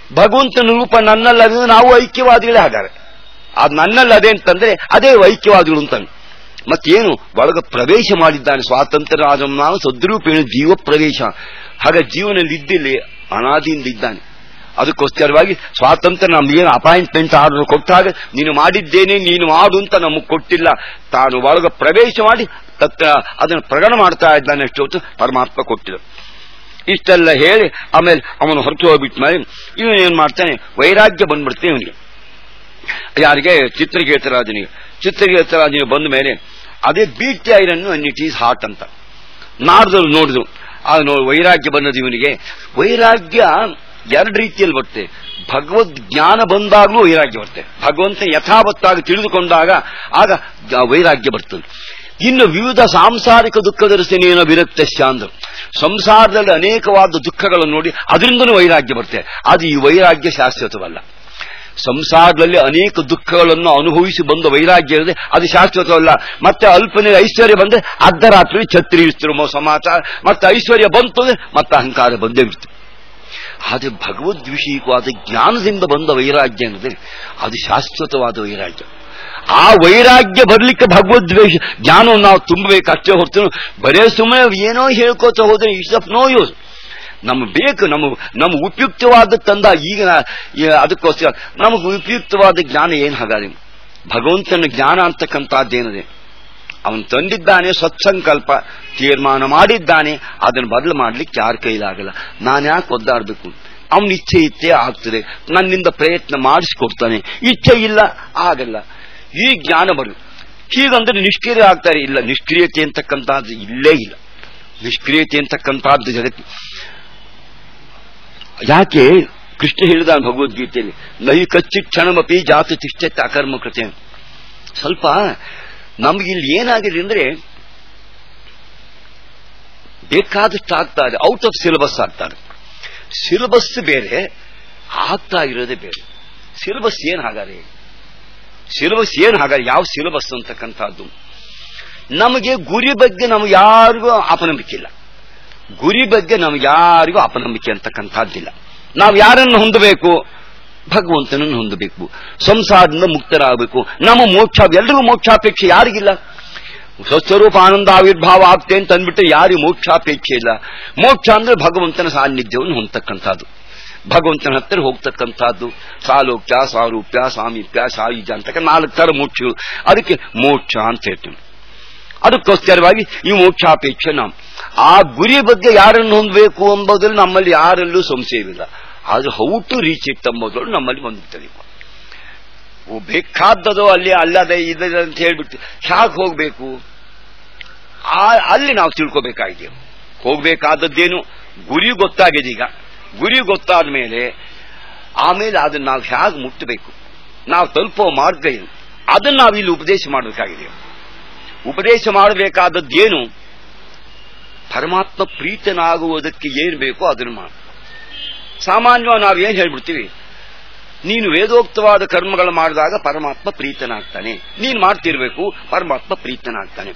ಭಗವಂತನ ರೂಪ ನನ್ನಲ್ಲದೆ ನಾವು ಐಕ್ಯವಾದಿಗಳೇ ಹಾಗಾರೆ ಅದು ನನ್ನಲ್ಲದೆ ಅಂತಂದ್ರೆ ಅದೇ ಐಕ್ಯವಾದಿಗಳು ಅಂತಾನೆ ಮತ್ತೇನು ಒಳಗ ಪ್ರವೇಶ ಮಾಡಿದ್ದಾನೆ ಸ್ವಾತಂತ್ರ್ಯ ರಾಜಂ ನಾವು ಸದ್ರೂಪೇಣ ಜೀವ ಪ್ರವೇಶ ಹಾಗೆ ಜೀವನದಲ್ಲಿ ಇದ್ದಿಲ್ಲಿ ಅನಾದಿಯಿಂದ ಇದ್ದಾನೆ ಅದಕ್ಕೋಸ್ಕರವಾಗಿ ಸ್ವಾತಂತ್ರ್ಯ ನಮ್ಗೇನು ಅಪಾಯಿಂಟ್ಮೆಂಟ್ ಆರ್ಡರ್ ಕೊಟ್ಟಾಗ ನೀನು ಮಾಡಿದ್ದೇನೆ ನೀನು ಮಾಡು ಅಂತ ನಮಗೆ ಕೊಟ್ಟಿಲ್ಲ ತಾನು ಒಳಗ ಪ್ರವೇಶ ಮಾಡಿ ತತ್ತ ಅದನ್ನು ಪ್ರಕಟ ಮಾಡ್ತಾ ಇದ್ದಾನೆ ಅಷ್ಟು ಹೊತ್ತು ಪರಮಾತ್ಮ ಕೊಟ್ಟಿಲ್ಲ ಇಷ್ಟೆಲ್ಲ ಹೇಳಿ ಆಮೇಲೆ ಅವನು ಹೊರಟು ಹೋಗ್ಬಿಟ್ಟ ಮೇಲೆ ಇವನು ಏನ್ ಮಾಡ್ತಾನೆ ವೈರಾಗ್ಯ ಬಂದ್ಬಿಡ್ತೇನೆ ಇವನಿಗೆ ಯಾರಿಗೆ ಚಿತ್ರಕೇತರಾಜನಿಗೆ ಚಿತ್ರಕೇತರಾಜನಿಗೆ ಬಂದ ಮೇಲೆ ಅದೇ beat iron an it is hot ಅಂತ ನಾಡ್ದವ್ರು ನೋಡಿದ್ರು ಅದು ವೈರಾಗ್ಯ ಬಂದದ್ದು ಇವನಿಗೆ ವೈರಾಗ್ಯ ಎರಡು ರೀತಿಯಲ್ಲಿ ಬರುತ್ತೆ ಭಗವದ್ ಜ್ಞಾನ ಬಂದಾಗಲೂ ವೈರಾಗ್ಯ ಬರುತ್ತೆ ಭಗವಂತ ಯಥಾವತ್ತಾಗಿ ತಿಳಿದುಕೊಂಡಾಗ ಆಗ ವೈರಾಗ್ಯ ಬರ್ತದೆ ಇನ್ನು ವಿವಿಧ ಸಾಂಸಾರಿಕ ದುಃಖದರ್ಶನೇನ ವಿರಕ್ತಶ್ಯ ಅಂದ್ರು ಸಂಸಾರದಲ್ಲಿ ಅನೇಕವಾದ ದುಃಖಗಳನ್ನು ನೋಡಿ ಅದರಿಂದನೂ ವೈರಾಗ್ಯ ಬರುತ್ತೆ ಅದು ಈ ವೈರಾಗ್ಯ ಶಾಶ್ವತವಲ್ಲ ಸಂಸಾರದಲ್ಲಿ ಅನೇಕ ದುಃಖಗಳನ್ನು ಅನುಭವಿಸಿ ಬಂದ ವೈರಾಗ್ಯ ಇರದೆ ಅದು ಶಾಶ್ವತವಲ್ಲ ಮತ್ತೆ ಅಲ್ಪನೇ ಐಶ್ವರ್ಯ ಬಂದ್ರೆ ಅರ್ಧರಾತ್ರಿ ಛತ್ರಿ ಇರ್ತಿರೋ ಸಮಾಚಾರ ಮತ್ತೆ ಐಶ್ವರ್ಯ ಬಂತು ಮತ್ತೆ ಅಹಂಕಾರ ಬಂದೇ ಬಿಡ್ತು ಆದರೆ ಭಗವದ್ ವಿಷಯಕವಾದ ಜ್ಞಾನದಿಂದ ಬಂದ ವೈರಾಗ್ಯ ಅನ್ನೋದೇ ಅದು ಶಾಶ್ವತವಾದ ವೈರಾಗ್ಯ ಆ ವೈರಾಗ್ಯ ಬರ್ಲಿಕ್ಕೆ ಭಗವದ್ವೇಷ ಜ್ಞಾನವನ್ನು ನಾವು ತುಂಬಬೇಕು ಅಷ್ಟೇ ಹೊರತು ಬರೇ ಸುಮ್ಮನೆ ಏನೋ ಹೇಳ್ಕೋತ ಹೋದ್ರೆ ಇಟ್ಸ್ ಆಫ್ ನೋ ಯೂಸ್ ನಮ್ಗೆ ಬೇಕು ನಮ್ಮ ನಮ್ಮ ಉಪಯುಕ್ತವಾದ ತಂದ ಈಗ ಅದಕ್ಕೋಸ್ಕರ ನಮಗೆ ಉಪಯುಕ್ತವಾದ ಜ್ಞಾನ ಏನು ಹಾಗಾದ್ರೆ ಭಗವಂತನ ಜ್ಞಾನ ಅಂತಕ್ಕಂಥದ್ದೇನಿದೆ ಅವನು ತಂದಿದ್ದಾನೆ ಸತ್ಸಂಕಲ್ಪ ತೀರ್ಮಾನ ಮಾಡಿದ್ದಾನೆ ಅದನ್ನು ಬದಲು ಮಾಡ್ಲಿಕ್ಕೆ ಯಾರ ಕೈಲಾಗಲ್ಲ ನಾನು ಯಾಕೆ ಒದ್ದಾಡಬೇಕು ಅವನ ಇಚ್ಛೆ ಇಚ್ಛೆ ಆಗ್ತದೆ ನನ್ನಿಂದ ಪ್ರಯತ್ನ ಮಾಡಿಸ್ಕೊಡ್ತಾನೆ ಇಚ್ಛೆ ಇಲ್ಲ ಆಗಲ್ಲ ಈ ಜ್ಞಾನ ಬರು ಹೀಗಂದ್ರೆ ನಿಷ್ಕ್ರಿಯ ಆಗ್ತಾರೆ ಇಲ್ಲ ನಿಷ್ಕ್ರಿಯತೆ ಅಂತಕ್ಕಂಥದ್ದು ಇಲ್ಲೇ ಇಲ್ಲ ನಿಷ್ಕ್ರಿಯತೆ ಅಂತಕ್ಕಂಥದ್ದು ಜಗತ್ತು ಯಾಕೆ ಕೃಷ್ಣ ಹೇಳಿದ ಭಗವದ್ಗೀತೆಯಲ್ಲಿ ನಹಿ ಕಚ್ಚಿ ಕ್ಷಣಮಪಿ ಜಾತಿ ತಿಷ್ಟೆತ್ತ ಅಕರ್ಮ ಕೃತೆ ಸ್ವಲ್ಪ ನಮ್ಗೆ ಇಲ್ಲಿ ಏನಾಗಿದೆ ಅಂದ್ರೆ ಬೇಕಾದಷ್ಟು ಆಗ್ತಾ ಇದೆ ಔಟ್ ಆಫ್ ಸಿಲೆಬಸ್ ಆಗ್ತಾರೆ ಸಿಲೆಬಸ್ ಬೇರೆ ಆಗ್ತಾ ಇರೋದೇ ಬೇರೆ ಸಿಲೆಬಸ್ ಏನ್ ಹಾಗಾದ್ರೆ ಸಿಲೆಬಸ್ ಏನ್ ಹಾಗಾದ್ರೆ ಯಾವ ಸಿಲೆಬಸ್ ಅಂತಕ್ಕಂಥದ್ದು ನಮಗೆ ಗುರಿ ಬಗ್ಗೆ ನಮ್ಗೆ ಯಾರಿಗೂ ಅಪನಂಬಿಕೆ ಇಲ್ಲ ಗುರಿ ಬಗ್ಗೆ ನಮ್ಗೆ ಯಾರಿಗೂ ಅಪನಂಬಿಕೆ ಅಂತಕ್ಕಂಥದ್ದಿಲ್ಲ ನಾವು ಯಾರನ್ನು ಹೊಂದಬೇಕು ಭಗವಂತನನ್ನು ಹೊಂದಬೇಕು ಸಂಸಾರದಿಂದ ಮುಕ್ತರಾಗಬೇಕು ನಮ್ಮ ಮೋಕ್ಷ ಎಲ್ರಿಗೂ ಮೋಕ್ಷಾಪೇಕ್ಷೆ ಯಾರಿಗಿಲ್ಲ ಸ್ವಸ್ವರೂಪ ಆನಂದ ಆವಿರ್ಭಾವ ಆಗ್ತೆ ಅಂತ ಅಂದ್ಬಿಟ್ಟು ಯಾರಿಗೂ ಮೋಕ್ಷಾಪೇಕ್ಷೆ ಇಲ್ಲ ಮೋಕ್ಷ ಅಂದ್ರೆ ಭಗವಂತನ ಸಾನ್ನಿಧ್ಯವನ್ನು ಹೊಂದತಕ್ಕಂಥದ್ದು ಭಗವಂತನ ಹತ್ತಿರ ಹೋಗ್ತಕ್ಕಂಥದ್ದು ಸಾಲೋಕ್ಯ ಸಾರೂಪ್ಯ ಸಾಮೀಪ್ಯ ಸಾಯುಜ ಅಂತಕ್ಕ ನಾಲ್ಕು ತರ ಮೋಕ್ಷಗಳು ಅದಕ್ಕೆ ಮೋಕ್ಷ ಅಂತ ಹೇಳ್ತೀವಿ ಅದಕ್ಕೋಸ್ಕರವಾಗಿ ಈ ಮೋಕ್ಷಾಪೇಕ್ಷೆ ನಾವು ಆ ಗುರಿ ಬಗ್ಗೆ ಯಾರನ್ನು ಹೊಂದಬೇಕು ಎಂಬುದರಲ್ಲಿ ನಮ್ಮಲ್ಲಿ ಯಾರಲ್ಲೂ ಸಂಶಯವಿಲ್ಲ ಆದ್ರೆ ಹೌ ಟು ರೀಚ್ ಇಟ್ ಎಂಬುದರಲ್ಲಿ ನಮ್ಮಲ್ಲಿ ಬಂದಿರ್ತದೆ ಬೇಕಾದದು ಅಲ್ಲಿ ಅಲ್ಲದೆ ಇದೆ ಅಂತ ಹೇಳ್ಬಿಟ್ಟು ಹ್ಯಾಕ್ ಹೋಗ್ಬೇಕು ಅಲ್ಲಿ ನಾವು ತಿಳ್ಕೋಬೇಕಾಗಿದೆ ಹೋಗ್ಬೇಕಾದದ್ದೇನು ಗುರಿ ಗೊತ್ತಾಗಿದೆ ಈಗ ಗುರಿ ಗೊತ್ತಾದ ಮೇಲೆ ಆಮೇಲೆ ಅದನ್ನ ನಾವು ಹೇಗೆ ಮುಟ್ಟಬೇಕು ನಾವು ತಲುಪೋ ಮಾರ್ಗ ಏನು ಅದನ್ನ ನಾವು ಇಲ್ಲಿ ಉಪದೇಶ ಮಾಡಬೇಕಾಗಿದೆ ಉಪದೇಶ ಮಾಡಬೇಕಾದದ್ದೇನು ಪರಮಾತ್ಮ ಪ್ರೀತನಾಗುವುದಕ್ಕೆ ಏನು ಬೇಕೋ ಅದನ್ನು ಮಾಡ ಸಾಮಾನ್ಯವಾಗಿ ನಾವು ಏನ್ ಹೇಳ್ಬಿಡ್ತೀವಿ ನೀನು ವೇದೋಕ್ತವಾದ ಕರ್ಮಗಳು ಮಾಡಿದಾಗ ಪರಮಾತ್ಮ ಪ್ರೀತನಾಗ್ತಾನೆ ನೀನು ಮಾಡ್ತಿರ್ಬೇಕು ಪರಮಾತ್ಮ ಪ್ರೀತನಾಗ್ತಾನೆ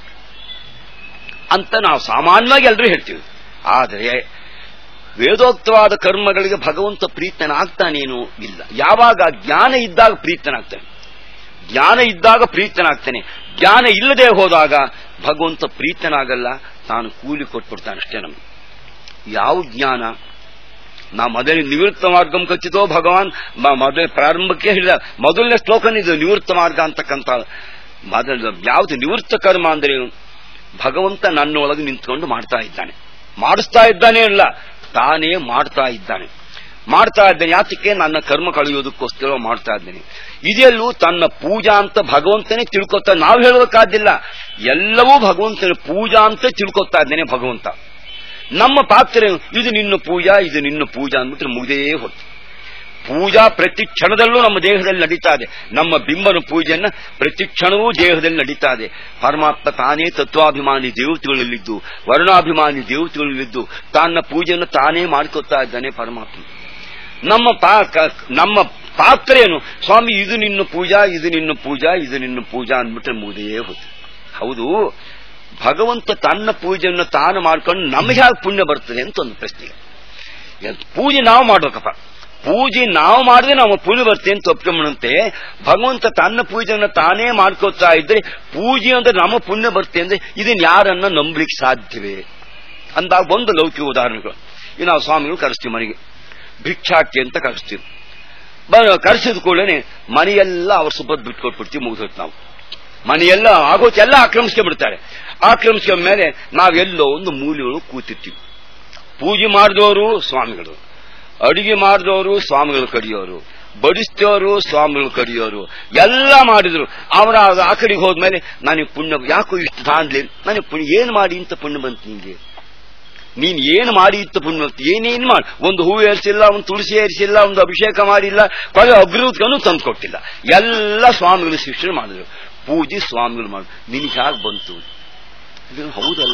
ಅಂತ ನಾವು ಸಾಮಾನ್ಯವಾಗಿ ಎಲ್ಲರೂ ಹೇಳ್ತೀವಿ ಆದರೆ ವೇದೋಕ್ತವಾದ ಕರ್ಮಗಳಿಗೆ ಭಗವಂತ ಪ್ರೀತನಾಗ್ತಾನೇನು ಇಲ್ಲ ಯಾವಾಗ ಜ್ಞಾನ ಇದ್ದಾಗ ಪ್ರೀತನಾಗ್ತಾನೆ ಜ್ಞಾನ ಇದ್ದಾಗ ಪ್ರೀತನಾಗ್ತಾನೆ ಜ್ಞಾನ ಇಲ್ಲದೆ ಹೋದಾಗ ಭಗವಂತ ಪ್ರೀತನಾಗಲ್ಲ ತಾನು ಕೂಲಿ ಕೊಟ್ಬಿಡ್ತಾನೆ ಅಷ್ಟೇ ನಮ್ಗೆ ಯಾವ ಜ್ಞಾನ ನಾ ಮೊದಲೇ ನಿವೃತ್ತ ಮಾರ್ಗಂ ಖಚಿತೋ ಭಗವಾನ್ ಮೊದಲ ಪ್ರಾರಂಭಕ್ಕೆ ಹೇಳಿದ ಮೊದಲನೇ ಶ್ಲೋಕನ್ ಇದು ನಿವೃತ್ತ ಮಾರ್ಗ ಅಂತಕ್ಕಂಥ ಮೊದಲ ಯಾವುದು ನಿವೃತ್ತ ಕರ್ಮ ಅಂದ್ರೆ ಭಗವಂತ ನನ್ನೊಳಗೆ ನಿಂತ್ಕೊಂಡು ಮಾಡ್ತಾ ಇದ್ದಾನೆ ಮಾಡಿಸ್ತಾ ಇದ್ದಾನೆ ಅಲ್ಲ ತಾನೇ ಮಾಡ್ತಾ ಇದ್ದಾನೆ ಮಾಡ್ತಾ ಇದ್ದೇನೆ ಯಾತಕ್ಕೆ ನನ್ನ ಕರ್ಮ ಕಳೆಯೋದಕ್ಕೋಸ್ಕರ ಮಾಡ್ತಾ ಇದ್ದೇನೆ ಇದೆಲ್ಲೂ ತನ್ನ ಪೂಜಾ ಅಂತ ಭಗವಂತನೇ ತಿಳ್ಕೊತಾ ನಾವು ಹೇಳಬೇಕಾದಿಲ್ಲ ಎಲ್ಲವೂ ಭಗವಂತನ ಪೂಜಾ ಅಂತ ತಿಳ್ಕೊತಾ ಇದ್ದೇನೆ ಭಗವಂತ ನಮ್ಮ ಪಾತ್ರ ಇದು ನಿನ್ನ ಪೂಜಾ ಇದು ನಿನ್ನ ಪೂಜಾ ಅಂದ್ಬಿಟ್ರೆ ಮುಗಿದೇ ಹೊತ್ತು ಪೂಜಾ ಪ್ರತಿ ಕ್ಷಣದಲ್ಲೂ ನಮ್ಮ ದೇಹದಲ್ಲಿ ನಡೀತಾ ಇದೆ ನಮ್ಮ ಬಿಂಬನ ಪೂಜೆಯನ್ನ ಪ್ರತಿ ಕ್ಷಣವೂ ದೇಹದಲ್ಲಿ ನಡೀತಾ ಇದೆ ಪರಮಾತ್ಮ ತಾನೇ ತತ್ವಾಭಿಮಾನಿ ದೇವತೆಗಳಲ್ಲಿದ್ದು ವರ್ಣಾಭಿಮಾನಿ ದೇವತೆಗಳಲ್ಲಿದ್ದು ತನ್ನ ಪೂಜೆಯನ್ನು ತಾನೇ ಮಾಡ್ಕೊತಾ ಇದ್ದಾನೆ ಪರಮಾತ್ಮ ನಮ್ಮ ನಮ್ಮ ಪಾತ್ರ ಏನು ಸ್ವಾಮಿ ಇದು ನಿನ್ನ ಪೂಜಾ ಇದು ನಿನ್ನ ಪೂಜಾ ಇದು ನಿನ್ನ ಪೂಜಾ ಅಂದ್ಬಿಟ್ರೆ ಮುಗಿದೇ ಹೊತ್ತು ಹೌದು ಭಗವಂತ ತನ್ನ ಪೂಜೆಯನ್ನು ತಾನು ಮಾಡ್ಕೊಂಡು ನಮಗೆ ಹೇಗೆ ಪುಣ್ಯ ಬರ್ತದೆ ಅಂತ ಒಂದು ಪ್ರಶ್ನೆ ಪೂಜೆ ನಾವು ಮಾಡ್ಬೇಕಪ್ಪ ಪೂಜೆ ನಾವು ಮಾಡಿದ್ರೆ ನಾವು ಪುಣ್ಯ ಬರ್ತೇನೆ ಅಂತ ಒಪ್ಕೊಂಬಂತೆ ಭಗವಂತ ತನ್ನ ಪೂಜೆಯನ್ನು ತಾನೇ ಮಾಡ್ಕೋತಾ ಇದ್ರೆ ಪೂಜೆ ಅಂದ್ರೆ ನಮ್ಮ ಪುಣ್ಯ ಬರ್ತೇ ಅಂದ್ರೆ ಇದನ್ನ ಯಾರನ್ನ ನಂಬಲಿಕ್ಕೆ ಸಾಧ್ಯವೇ ಅಂದಾಗ ಒಂದು ಲೌಕಿಕ ಉದಾಹರಣೆಗಳು ಈ ನಾವು ಸ್ವಾಮಿಗಳು ಕರೆಸ್ತೀವಿ ಮನೆಗೆ ಭಿಕ್ಷಾಟಿ ಅಂತ ಕರೆಸ್ತೀವಿ ಕರೆಸಿದ ಕೂಡಲೇ ಮನೆಯೆಲ್ಲ ಅವ್ರ ಸುಬ್ಬದ್ ಬಿಟ್ಕೊಟ್ಬಿಡ್ತೀವಿ ಮುಗಿದೋತ್ ನಾವು ಮನೆಯೆಲ್ಲ ಆಗೋತ್ ಎಲ್ಲ ಆಕ್ರಮಿಸ್ಕೆ ಬಿಡ್ತಾರೆ ಆಕ್ರಮಿಸ್ಕೊಂಡ ಮೇಲೆ ನಾವೆಲ್ಲೋ ಒಂದು ಮೂಲೆಗಳು ಕೂತಿರ್ತೀವಿ ಪೂಜೆ ಮಾಡಿದವರು ಸ್ವಾಮಿಗಳು ಅಡಿಗೆ ಮಾಡಿದವರು ಸ್ವಾಮಿಗಳು ಕಡಿಯೋರು ಬಡಿಸ್ತೇವರು ಸ್ವಾಮಿಗಳು ಕಡಿಯೋರು ಎಲ್ಲ ಮಾಡಿದ್ರು ಅವರ ಆ ಕಡೆಗೆ ಹೋದ್ಮೇಲೆ ನನಗೆ ಪುಣ್ಯ ಯಾಕೋ ಇಷ್ಟು ತಾಂಡ್ಲಿ ನನಗೆ ಪುಣ್ಯ ಏನ್ ಮಾಡಿ ಇಂತ ಪುಣ್ಯ ಬಂತು ನಿಂಗೆ ನೀನ್ ಏನು ಮಾಡಿ ಇತ್ತ ಪುಣ್ಯ ಬಂತು ಏನೇನ್ ಮಾಡಿ ಒಂದು ಹೂವು ಏರಿಸಿಲ್ಲ ಒಂದು ತುಳಸಿ ಏರಿಸಿಲ್ಲ ಒಂದು ಅಭಿಷೇಕ ಮಾಡಿಲ್ಲ ಕೊಲೆ ಅಭಿವೃದ್ಧಿಯನ್ನು ತಂದು ಕೊಟ್ಟಿಲ್ಲ ಎಲ್ಲ ಸ್ವಾಮಿಗಳು ಶಿಕ್ಷಣ ಮಾಡಿದ್ರು ಪೂಜೆ ಸ್ವಾಮಿಗಳು ಮಾಡಿದ್ರು ನಿನಗೆ ಹೇಗೆ ಬಂತು ಇದು ಹೌದಲ್ಲ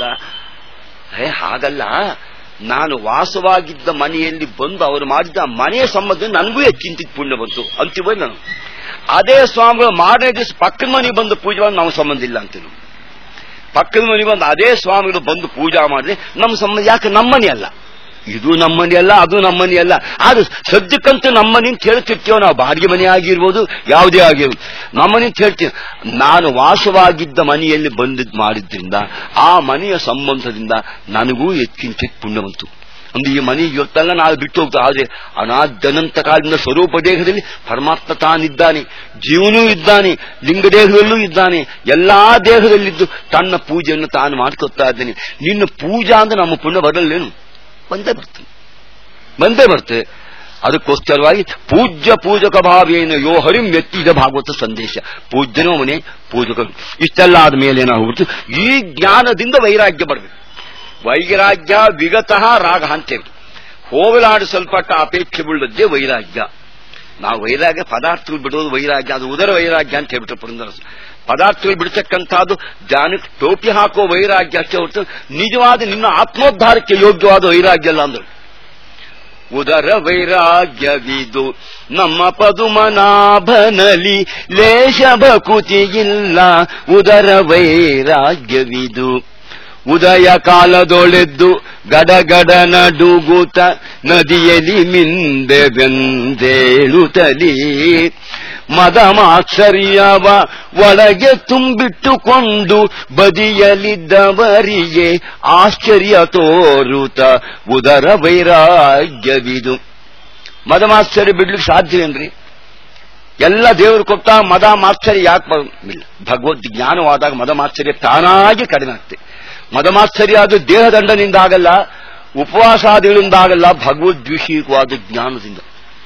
ಏ ಹಾಗಲ್ಲ ನಾನು ವಾಸವಾಗಿದ್ದ ಮನೆಯಲ್ಲಿ ಬಂದು ಅವರು ಮಾಡಿದ್ದ ಮನೆಯ ಸಂಬಂಧ ನನಗೂ ಹೆಚ್ಚಿಂತಿದ್ ಪುಣ್ಯ ಬಂತು ಅಂತೀವ ನಾನು ಅದೇ ಸ್ವಾಮಿಗಳು ಮಾಡೇ ದಿವಸ ಪಕ್ಕದ ಮನೆಗೆ ಬಂದು ಪೂಜೆ ಮಾಡಿ ನಾವು ಸಂಬಂಧ ಇಲ್ಲ ಅಂತೀವಿ ಪಕ್ಕದ ಮನೆಗೆ ಬಂದು ಅದೇ ಸ್ವಾಮಿಗಳು ಬಂದು ಪೂಜಾ ಮಾಡಿದ್ರೆ ನಮ್ಮ ಸಂಬಂಧ ಯಾಕೆ ನಮ್ಮನೆ ಅಲ್ಲ ಇದು ನಮ್ಮನೆ ಅಲ್ಲ ಅದು ನಮ್ಮನೆ ಅಲ್ಲ ಆದ್ರೆ ಸದ್ಯಕ್ಕಂತೂ ನಮ್ಮನೆ ಅಂತ ಹೇಳ್ತಿರ್ತೀವೋ ನಾವು ಬಾಡಿಗೆ ಮನೆ ಆಗಿರ್ಬೋದು ಯಾವುದೇ ಆಗಿರ್ಬೋದು ನಮ್ಮನೆ ಅಂತ ಹೇಳ್ತೀವಿ ನಾನು ವಾಸವಾಗಿದ್ದ ಮನೆಯಲ್ಲಿ ಬಂದಿದ್ ಮಾಡಿದ್ರಿಂದ ಆ ಮನೆಯ ಸಂಬಂಧದಿಂದ ನನಗೂ ಹೆಚ್ಚಿಂಚಿತ್ ಪುಣ್ಯ ಬಂತು ಅಂದ್ರೆ ಈ ಮನೆ ಇವತ್ತೆಲ್ಲ ನಾವು ಬಿಟ್ಟು ಹೋಗ್ತಾ ಆದ್ರೆ ಅನಾದ್ಯನಂತ ಕಾಲದಿಂದ ಸ್ವರೂಪ ದೇಹದಲ್ಲಿ ಪರಮಾತ್ಮ ತಾನಿದ್ದಾನೆ ಜೀವನೂ ಇದ್ದಾನೆ ಲಿಂಗ ದೇಹದಲ್ಲೂ ಇದ್ದಾನೆ ಎಲ್ಲಾ ದೇಹದಲ್ಲಿದ್ದು ತನ್ನ ಪೂಜೆಯನ್ನು ತಾನು ಮಾಡ್ಕೊತಾ ಇದ್ದಾನೆ ನಿನ್ನ ಪೂಜಾ ಅಂದ್ರೆ ನಮ್ಮ ಪುಣ್ಯ ಬರಲ್ಲೇನು ಬಂದೇ ಬರ್ತದೆ ಬಂದೇ ಬರ್ತದೆ ಅದಕ್ಕೋಸ್ಕರವಾಗಿ ಪೂಜ್ಯ ಪೂಜಕ ಭಾವೇನ ಯೋ ಹರಿಂ ವ್ಯಕ್ತಿದ ಭಾಗವತ ಸಂದೇಶ ಪೂಜ್ಯನೋ ಮನೆ ಪೂಜಕರು ಇಷ್ಟೆಲ್ಲ ಆದ್ಮೇಲೆ ನಾವು ಈ ಜ್ಞಾನದಿಂದ ವೈರಾಗ್ಯ ಬರಬೇಕು ವೈರಾಗ್ಯ ವಿಗತಃ ರಾಗ ಅಂತೇವೆ ಹೋಗಲಾಡಿಸಲ್ಪಟ್ಟ ಅಪೇಕ್ಷೆ ಬೀಳದ್ದೇ ವೈರಾಗ್ಯ ನಾವು ವೈರಾಗ್ಯ ಪದಾರ್ಥಗಳು ಬಿಡೋದು ವೈರಾಗ್ಯ ಅದು ಉದರ ವೈರಾಗ್ಯ ಅಂತ ಹೇಳ್ಬಿಟ್ರೆ ಪುರಂದರ ಪದಾರ್ಥಗಳು ಬಿಡ್ತಕ್ಕಂಥದ್ದು ಜಾನಕ್ಕೆ ಟೋಪಿ ಹಾಕೋ ವೈರಾಗ್ಯ ಅಷ್ಟೇ ಹೊರತು ನಿಜವಾದ ನಿನ್ನ ಆತ್ಮೋದ್ಧಾರಕ್ಕೆ ಯೋಗ್ಯವಾದ ವೈರಾಗ್ಯ ಅಲ್ಲ ಅಂದ್ರು ಉದರ ವೈರಾಗ್ಯವಿದು ನಮ್ಮ ಪದುಮನಾಭನಲಿ ಲೇಷ ಭಕುತಿಯಿಲ್ಲ ಉದರ ವೈರಾಗ್ಯವಿದು ಉದಯ ಕಾಲದೊಳೆದ್ದು ಗಡಗಡ ನಡುಗುತ ನದಿಯಲಿ ಮಿಂದೆ ಬೆಂದೇಳುತ್ತಲಿ ಮದ ಮಾತ್ಸರ್ಯವ ಒಳಗೆ ತುಂಬಿಟ್ಟುಕೊಂಡು ಬದಿಯಲಿದ್ದವರಿಗೆ ಆಶ್ಚರ್ಯ ತೋರುತ ಉದರ ವೈರಾಗ್ಯವಿದು ಮದ ಮಾತ್ಸರ್ಯ ಬಿಡ್ಲಿಕ್ಕೆ ಸಾಧ್ಯವೇನ್ರಿ ಎಲ್ಲ ದೇವರು ಕೊಟ್ಟ ಮದ ಮಾತ್ಸರ್ಯ ಯಾಕೆ ಇಲ್ಲ ಭಗವದ್ ಜ್ಞಾನವಾದಾಗ ಮದ ಮಾತ್ಸರ್ಯ ತಾನಾಗಿ ಕಡಿಮೆ ಆಗ್ತದೆ ಮದಮಾತ್ಸರ್ಯ ಅದು ದೇಹದಂಡನಿಂದ ಆಗಲ್ಲ ಉಪವಾಸಾದಿಗಳಿಂದಾಗಲ್ಲ ಭಗವದ್ವಿಷೀಕವಾದ ಜ್ಞಾನದಿಂದ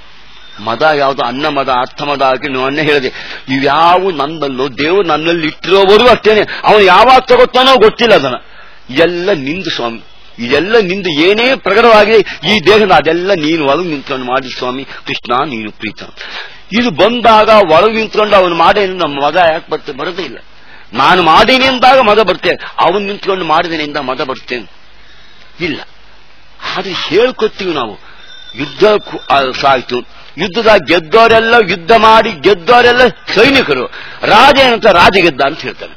ಮದ ಯಾವುದು ಅನ್ನ ಮದ ಅರ್ಥ ಮದ ಆಗಿ ಅನ್ನೇ ಹೇಳಿದೆ ಇವ್ಯಾವು ನನ್ನಲ್ಲೋ ದೇವರು ನನ್ನಲ್ಲಿ ಇಟ್ಟಿರೋವರೆಗೂ ಅಷ್ಟೇನೆ ಅವನು ಯಾವಾಗ ತಗೋತಾನೋ ಗೊತ್ತಿಲ್ಲ ಅದನ್ನ ಇದೆಲ್ಲ ನಿಂದು ಸ್ವಾಮಿ ಇದೆಲ್ಲ ನಿಂದು ಏನೇ ಪ್ರಕಟವಾಗಿದೆ ಈ ದೇಹದ ಅದೆಲ್ಲ ನೀನು ಒಳಗೆ ನಿಂತ್ಕೊಂಡು ಮಾಡಿ ಸ್ವಾಮಿ ಕೃಷ್ಣ ನೀನು ಪ್ರೀತ ಇದು ಬಂದಾಗ ಒಳಗೆ ನಿಂತ್ಕೊಂಡು ಅವನು ಮಾಡೇನು ನಮ್ಮ ಮದ ಯಾಕೆ ಬರ್ತದೆ ಬರೋದೇ ಇಲ್ಲ ನಾನು ಮಾಡೀನಿ ಅಂದಾಗ ಮದ ಬರ್ತೇನೆ ಅವನು ನಿಂತ್ಕೊಂಡು ಮಾಡಿದೇನೆಂದ ಮದ ಬರ್ತೇನೆ ಇಲ್ಲ ಆದ್ರೆ ಹೇಳ್ಕೊತೀವಿ ನಾವು ಯುದ್ಧ ಸಾಯ್ತು ಯುದ್ಧದಾಗ ಗೆದ್ದವರೆಲ್ಲ ಯುದ್ಧ ಮಾಡಿ ಗೆದ್ದವರೆಲ್ಲ ಸೈನಿಕರು ರಾಜ ಏನಂತ ರಾಜ ಗೆದ್ದ ಅಂತ ಹೇಳ್ತಾನೆ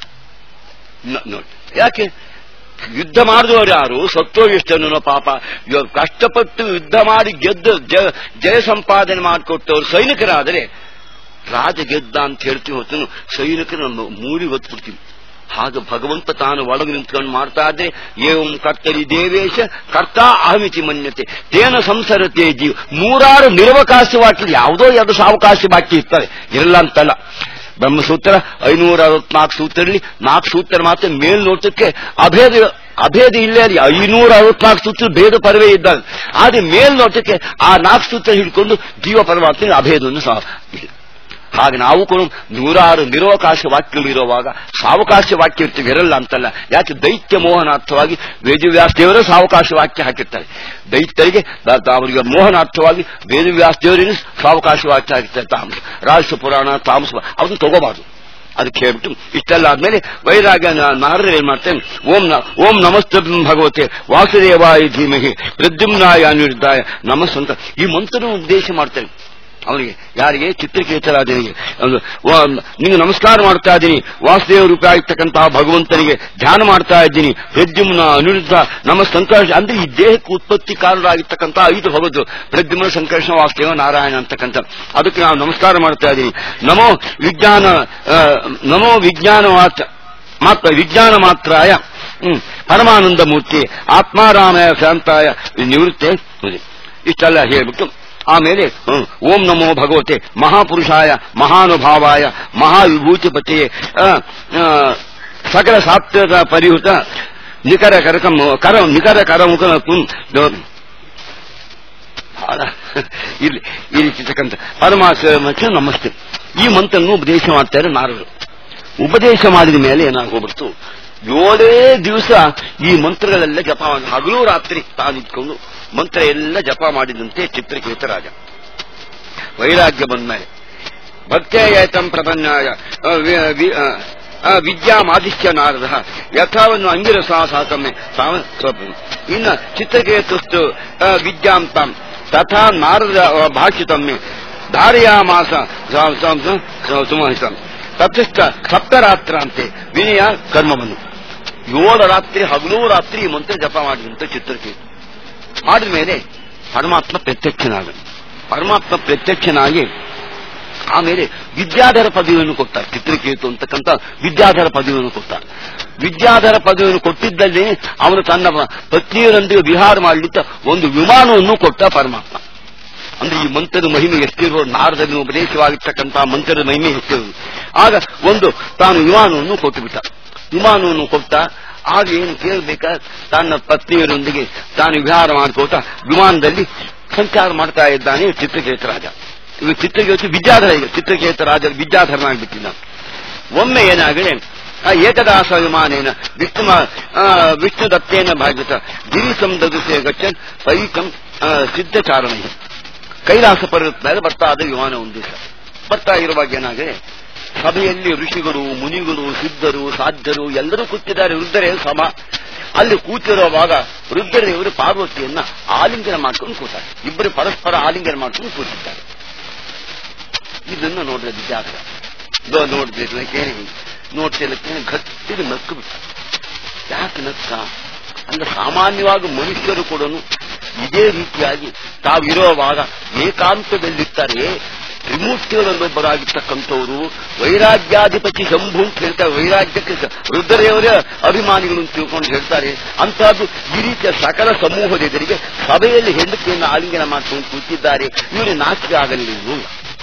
ನೋಡಿ ಯಾಕೆ ಯುದ್ಧ ಮಾಡಿದವರು ಯಾರು ಸತ್ತೋಗಿಷ್ಟನು ಪಾಪ ಕಷ್ಟಪಟ್ಟು ಯುದ್ಧ ಮಾಡಿ ಗೆದ್ದು ಜಯ ಸಂಪಾದನೆ ಮಾಡಿಕೊಟ್ಟವರು ಸೈನಿಕರಾದರೆ ರಾಜ ಗೆದ್ದ ಅಂತ ಹೇಳ್ತೀವಿ ಹೊತ್ತು ಸೈನಿಕರನ್ನು ಮೂಡಿ ಹೊತ್ಬಿಡ್ತೀವಿ ಹಾಗೆ ಭಗವಂತ ತಾನು ಒಳಗೆ ನಿಂತ್ಕೊಂಡು ಮಾಡ್ತಾ ಇದ್ರೆ ಏವಂ ಕರ್ತರಿ ದೇವೇಶ ಕರ್ತ ಅಹಮಿತಿ ಮನ್ಯತೆ ತೇನ ಸಂಸರತೆ ಜೀವ ನೂರಾರು ನಿರವಕಾಶ ವಾಕ್ಯ ಯಾವುದೋ ಎರಡು ಸಾವಕಾಶ ವಾಕ್ಯ ಇರ್ತವೆ ಇರಲ್ಲ ಅಂತಲ್ಲ ಬ್ರಹ್ಮಸೂತ್ರ ಐನೂರ ಅರವತ್ನಾಲ್ಕು ಸೂತ್ರದಲ್ಲಿ ನಾಲ್ಕು ಸೂತ್ರ ಮಾತ್ರ ಮೇಲ್ನೋಟಕ್ಕೆ ಅಭೇದ ಅಭೇದ ಇಲ್ಲೇ ಅಲ್ಲಿ ಐನೂರ ಅರವತ್ನಾಲ್ಕು ಸೂತ್ರ ಭೇದ ಪರವೇ ಇದ್ದಾಗ ಆದ್ರೆ ಮೇಲ್ನೋಟಕ್ಕೆ ಆ ನಾಲ್ಕು ಸೂತ್ರ ಹಿಡ್ಕೊಂಡು ಜೀವ ಪರಮಾತ್ಮ ಅಭೇದವನ್ನು ಸಹ ಇಲ್ಲ ಹಾಗೆ ನಾವು ಕೂಡ ನೂರಾರು ನಿರವಕಾಶ ವಾಕ್ಯಗಳು ಇರುವಾಗ ಸಾವಕಾಶ ವಾಕ್ಯ ಇರ್ತೀವಿ ಇರಲ್ಲ ಅಂತಲ್ಲ ಯಾಕೆ ದೈತ್ಯ ಮೋಹನಾರ್ಥವಾಗಿ ವೇದವ್ಯಾಸ ದೇವರೇ ಸಾವಕಾಶ ವಾಕ್ಯ ಹಾಕಿರ್ತಾರೆ ದೈತ್ಯರಿಗೆ ಅವರಿಗೆ ಮೋಹನಾರ್ಥವಾಗಿ ವೇದವ್ಯಾಸ ದೇವರಿಗೆ ಸಾವಕಾಶ ವಾಕ್ಯ ಹಾಕಿರ್ತಾರೆ ತಾಮಸ ರಾಜ ಪುರಾಣ ತಾಮಸ ಅದನ್ನು ತಗೋಬಾರ್ದು ಅದಕ್ಕೆ ಹೇಳ್ಬಿಟ್ಟು ಇಷ್ಟೆಲ್ಲ ಆದ್ಮೇಲೆ ವೈರಾಗ್ಯ ನಾರದ್ರೆ ಏನ್ ಮಾಡ್ತೇನೆ ಓಂ ಓಂ ನಮಸ್ತೆ ಭಗವತೆ ವಾಸುದೇವಾಯ ಧೀಮಹಿ ಪ್ರದ್ಯುಮ್ನಾಯ ಅನಿರುದ್ಧಾಯ ನಮಸ್ಸಂತ ಈ ಮಂತ್ರ ಉದ್ದೇಶ ಮಾಡ್ತೇನೆ ಅವನಿಗೆ ಯಾರಿಗೆ ಚಿತ್ರಕೇತರಾಜನಿಗೆ ಒಂದು ವ- ನಿಂಗೆ ನಮಸ್ಕಾರ ಮಾಡ್ತಾ ಇದ್ದೀನಿ ವಾಸುದೇವ ರೂಪ ಆಗಿರ್ತಕ್ಕಂತಹ ಭಗವಂತನಿಗೆ ಧ್ಯಾನ ಮಾಡ್ತಾ ಇದ್ದೀನಿ ಪ್ರದ್ಯುಮ್ನ ಅನಿರುದ್ಧ ನಮ್ಮ ಸಂಕರ್ಷ ಅಂದ್ರೆ ಈ ದೇಹಕ್ಕೆ ಉತ್ಪತ್ತಿ ಕಾರಣರಾಗಿರ್ತಕ್ಕಂತಹ ಐದು ಭಗವದ್ದು ಪ್ರದ್ಯುಮ್ನ ಸಂಕರ್ಷಣ ವಾಸುದೇವ ನಾರಾಯಣ ಅಂತಕ್ಕಂಥ ಅದಕ್ಕೆ ನಾವು ನಮಸ್ಕಾರ ಮಾಡ್ತಾ ಇದ್ದೀನಿ ನಮೋ ವಿಜ್ಞಾನ ಆ, ನಮೋ ವಿಜ್ಞಾನ ಮಾತ್ರ ಮಾತ್ರ ವಿಜ್ಞಾನ ಮಾತ್ರಾಯ ಹ್ಮ್, ಪರಮಾನಂದ ಮೂರ್ತಿ ಆತ್ಮಾರಾಮಯ ಶಾಂತಾಯ ನಿವೃತ್ತೆ ಇಷ್ಟೆಲ್ಲ ಹೇಳ್ಬಿಟ್ಟು ಆಮೇಲೆ ಹ್ಮ್, ಓಂ ನಮೋ ಭಗವತೆ ಮಹಾಪುರುಷಾಯ ಮಹಾನುಭಾವಾಯ ಮಹಾವಿಭೂತಿಪತಿಯೇ ಆ, ಆ, ಸಕಲ ಸಾತ್ವಿಕ ಪರಿಹುತ ನಿಕರ ಕರಕಂ ಕರ ನಿಕರ ಕರಮುಖ ಬಹಳ ಇಲ್ಲಿ ಈ ರೀತಿರ್ತಕ್ಕಂಥ ಪರಮಾತ್ಮ ನಮಸ್ತೆ ಈ ಮಂತ್ರನ್ನು ಉಪದೇಶ ಮಾಡ್ತಾರೆ ನಾರದರು ಉಪದೇಶ ಮಾಡಿದ ಮೇಲೆ ಏನಾಗೋಗ್ಬಿಡ್ತು ಏಳೇ ದಿವಸ ಈ ಮಂತ್ರಗಳೆಲ್ಲ ಜಪ ಮಾಡಿ ಹಗಲು ರಾತ್ರಿ ತಾನಿಟ್ಕೊಂಡು ಮಂತ್ರ ಎಲ್ಲ ಜಪ ಮಾಡಿದಂತೆ ಚಿತ್ರಕೇತ ರಾಜ ವೈರಾಗ್ಯ ಬಂದ ಮೇಲೆ ಭಕ್ತೇಯತಂ ಪ್ರಪನ್ನಾಯ ಆ, ವಿ- ವಿ- ಆ, ಆ, ವಿದ್ಯಾಮಾದಿತ್ಯ ನಾರದ ಯಥಾವನ್ನು ಅಂಗಿರಸ ಸಾಕಮ್ಮೆ ಸಾವ ಸ್ವಪ್ನ. ಇನ್ನ ಚಿತ್ರಕೇತುಸ್ತು ಆ, ವಿದ್ಯಾಂ ತಾಂ ತಥಾ ನಾರದ ಆ, ಭಾಷಿತಮ್ಮೆ ಧಾರಯಾಮಾಸ ಸ- ಸ- ಸ- ಸುಮಹಿತಂ ತಪ್ಪಿಷ್ಟ ಸಪ್ತರಾತ್ರಾಂತೆ ವಿನಯ ಕರ್ಮವನ್ನು ಏಳು ರಾತ್ರಿ ಹಗಲು ರಾತ್ರಿ ಈ ಮಂತ್ರ ಜಪ ಮಾಡಿದಂತ ಚಿತ್ರಕೇತು ಮಾಡಿದ ಮೇಲೆ ಪರಮಾತ್ಮ ಪ್ರತ್ಯಕ್ಷನಾಗ ಪರಮಾತ್ಮ ಪ್ರತ್ಯಕ್ಷನಾಗಿ ಆಮೇಲೆ ವಿದ್ಯಾಧರ ಪದವಿಯನ್ನು ಕೊಡ್ತಾರೆ ಚಿತ್ರಕೇತು ಅಂತಕ್ಕಂಥ ವಿದ್ಯಾಧರ ಪದವಿಯನ್ನು ಕೊಡ್ತಾರೆ ವಿದ್ಯಾಧರ ಪದವಿಯನ್ನು ಕೊಟ್ಟಿದ್ದಲ್ಲಿ ಅವನು ತನ್ನ ಪತ್ನಿಯರೊಂದಿಗೆ ವಿಹಾರ ಮಾಡಲಿಕ್ಕೆ ಒಂದು ವಿಮಾನವನ್ನು ಕೊಟ್ಟ ಪರಮಾತ್ಮ ಅಂದ್ರೆ ಈ ಮಂತ್ರದ ಮಹಿಮೆ ಎಷ್ಟಿರೋ ನಾರದಲ್ಲಿ ಉಪದೇಶವಾಗಿರ್ತಕ್ಕಂತಹ ಮಂತ್ರದ ಮಹಿಮೆ ಎಷ್ಟಿರೋದು ಆಗ ಒಂದು ತಾನು ವಿಮಾನವನ್ನು ಕೊಟ್ಟು ಬಿಟ್ಟ ವಿಮಾನವನ್ನು ಕೊಟ್ಟ ಆಗ ಏನು ಕೇಳಬೇಕ ತನ್ನ ಪತ್ನಿಯರೊಂದಿಗೆ ತಾನು ವಿಹಾರ ಮಾಡಿಕೊಟ್ಟ ವಿಮಾನದಲ್ಲಿ ಸಂಚಾರ ಮಾಡ್ತಾ ಇದ್ದಾನೆ ಚಿತ್ರಕೇತ ರಾಜ ಇವ ಚಿತ್ರಕೇತ ವಿದ್ಯಾಧರ ಈಗ ಚಿತ್ರಕೇತ ರಾಜ ವಿದ್ಯಾಧರನಾಗ್ಬಿಟ್ಟಿದ್ದ ಒಮ್ಮೆ ಏನಾಗಿದೆ ಆ ಏಕದಾಸ ವಿಮಾನೇನ ವಿಷ್ಣು ವಿಷ್ಣು ದತ್ತೇನ ಭಾಗತ ಗಿರಿ ಸಂದೃಶ್ಯ ಗಚ್ಚನ್ ಪೈಕಂ ಆ, ಸಿದ್ಧಚಾರಣೆ ಕೈಲಾಸ ಪರ್ವತ ಮೇಲೆ ಬರ್ತಾ ಇದ್ದ ವಿಮಾನ ಒಂದು ದಿವಸ ಬರ್ತಾ ಇರುವಾಗ ಏನಾಗಿದೆ ಸಭೆಯಲ್ಲಿ ಋಷಿಗಳು ಮುನಿಗಳು ಸಿದ್ಧರು ಸಾಧ್ಯರು ಎಲ್ಲರೂ ಕೂತಿದ್ದಾರೆ ವೃದ್ಧರೇ ಸಮ ಅಲ್ಲಿ ಕೂತಿರುವಾಗ ವೃದ್ಧರೇವರು ಪಾರ್ವತಿಯನ್ನ ಆಲಿಂಗನ ಮಾಡ್ಕೊಂಡು ಕೂತಾರೆ ಇಬ್ಬರು ಪರಸ್ಪರ ಆಲಿಂಗನ ಮಾಡ್ಕೊಂಡು ಕೂತಿದ್ದಾರೆ ಇದನ್ನು ನೋಡಿದ್ರೆ ವಿದ್ಯಾರ್ಥಿ ಇದೋ ನೋಡಿದ್ರೆ ನೋಡ್ತಿಲ್ಲಕ್ಕೆ ಗಟ್ಟಿದ ನಕ್ಕು ಬಿಟ್ಟ ಯಾಕೆ ನಕ್ಕ ಅಂದ್ರೆ ಸಾಮಾನ್ಯವಾಗಿ ಮನುಷ್ಯರು ಕೂಡ ಇದೇ ರೀತಿಯಾಗಿ ತಾವಿರುವಾಗ ಏಕಾಂತದಲ್ಲಿರ್ತಾರೆ ತ್ರಿಮೂರ್ತಿಗಳಲ್ಲೊಬ್ಬರಾಗಿರ್ತಕ್ಕಂಥವರು ವೈರಾಗ್ಯಾಧಿಪತಿ ಶಂಭು ಅಂತ ಹೇಳ್ತಾರೆ ವೈರಾಗ್ಯಕ್ಕೆ ಸ- ರುದ್ರದೇವರೇ ಅಭಿಮಾನಿಗಳು ಅಂತ ತಿಳ್ಕೊಂಡು ಹೇಳ್ತಾರೆ ಅಂತಹದ್ದು ಈ ರೀತಿಯ ಸಕಲ ಸಮೂಹದ ಎದುರಿಗೆ ಸಭೆಯಲ್ಲಿ ಹೆಂಡತಿಯನ್ನು ಆಲಿಂಗನ ಮಾಡ್ಕೊಂಡು ಕೂತಿದ್ದಾರೆ ಇವರು ನಾಚಿಕೆ ಆಗಲಿಲ್ಲ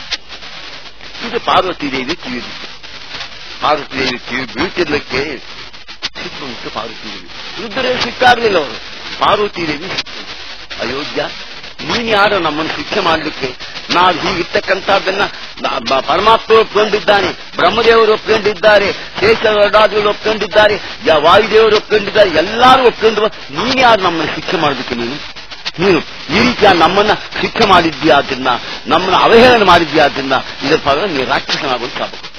ಇದು ಪಾರ್ವತಿ ದೇವಿ ಕಿವಿ ಪಾರ್ವತಿ ದೇವಿ ಕಿವಿ ಬೀಳ್ತಿರ್ಲಿಕ್ಕೆ ಸಿಕ್ಕುಂಟು ಪಾರ್ವತಿ ದೇವಿ ರುದ್ರೇ ಸಿಕ್ಕಾಗಲಿಲ್ಲ ಅವರು ಪಾರ್ವತಿ ದೇವಿ ಸಿಕ್ಕು. ಅಯೋಧ್ಯ ನೀನ್ ಯಾರು ನಮ್ಮನ್ನು ಶಿಕ್ಷೆ ಮಾಡಲಿಕ್ಕೆ ನಾವು ಹೀಗಿರ್ತಕ್ಕಂಥದ್ದನ್ನ ನ- ಬ- ಪರಮಾತ್ಮ ಒಪ್ಕೊಂಡಿದ್ದಾನೆ ಬ್ರಹ್ಮದೇವರು ಒಪ್ಕೊಂಡಿದ್ದಾರೆ ಶೇಷರಾಜರು ಒಪ್ಕೊಂಡಿದ್ದಾರೆ ಯ- ವಾಯುದೇವರು ಒಪ್ಕೊಂಡಿದ್ದಾರೆ ಎಲ್ಲರೂ ಒಪ್ಕೊಂಡು ನೀನ್ ಯಾರು ನಮ್ಮನ್ನು ಶಿಕ್ಷೆ ಮಾಡಲಿಕ್ಕೆ ನೀನು ನೀನು ಈ ರೀತಿಯ ನಮ್ಮನ್ನ ಶಿಕ್ಷೆ ಮಾಡಿದ್ಯಾದ್ರಿಂದ ನಮ್ಮನ್ನ ಅವಹೇಳನ ಮಾಡಿದ್ಯಾದ್ರಿಂದ ಇದರ ಫಲ ನೀವು ರಾಕ್ಷಸನಾಗೋದು ಶಾಪ ಕೊಟ್ಟು.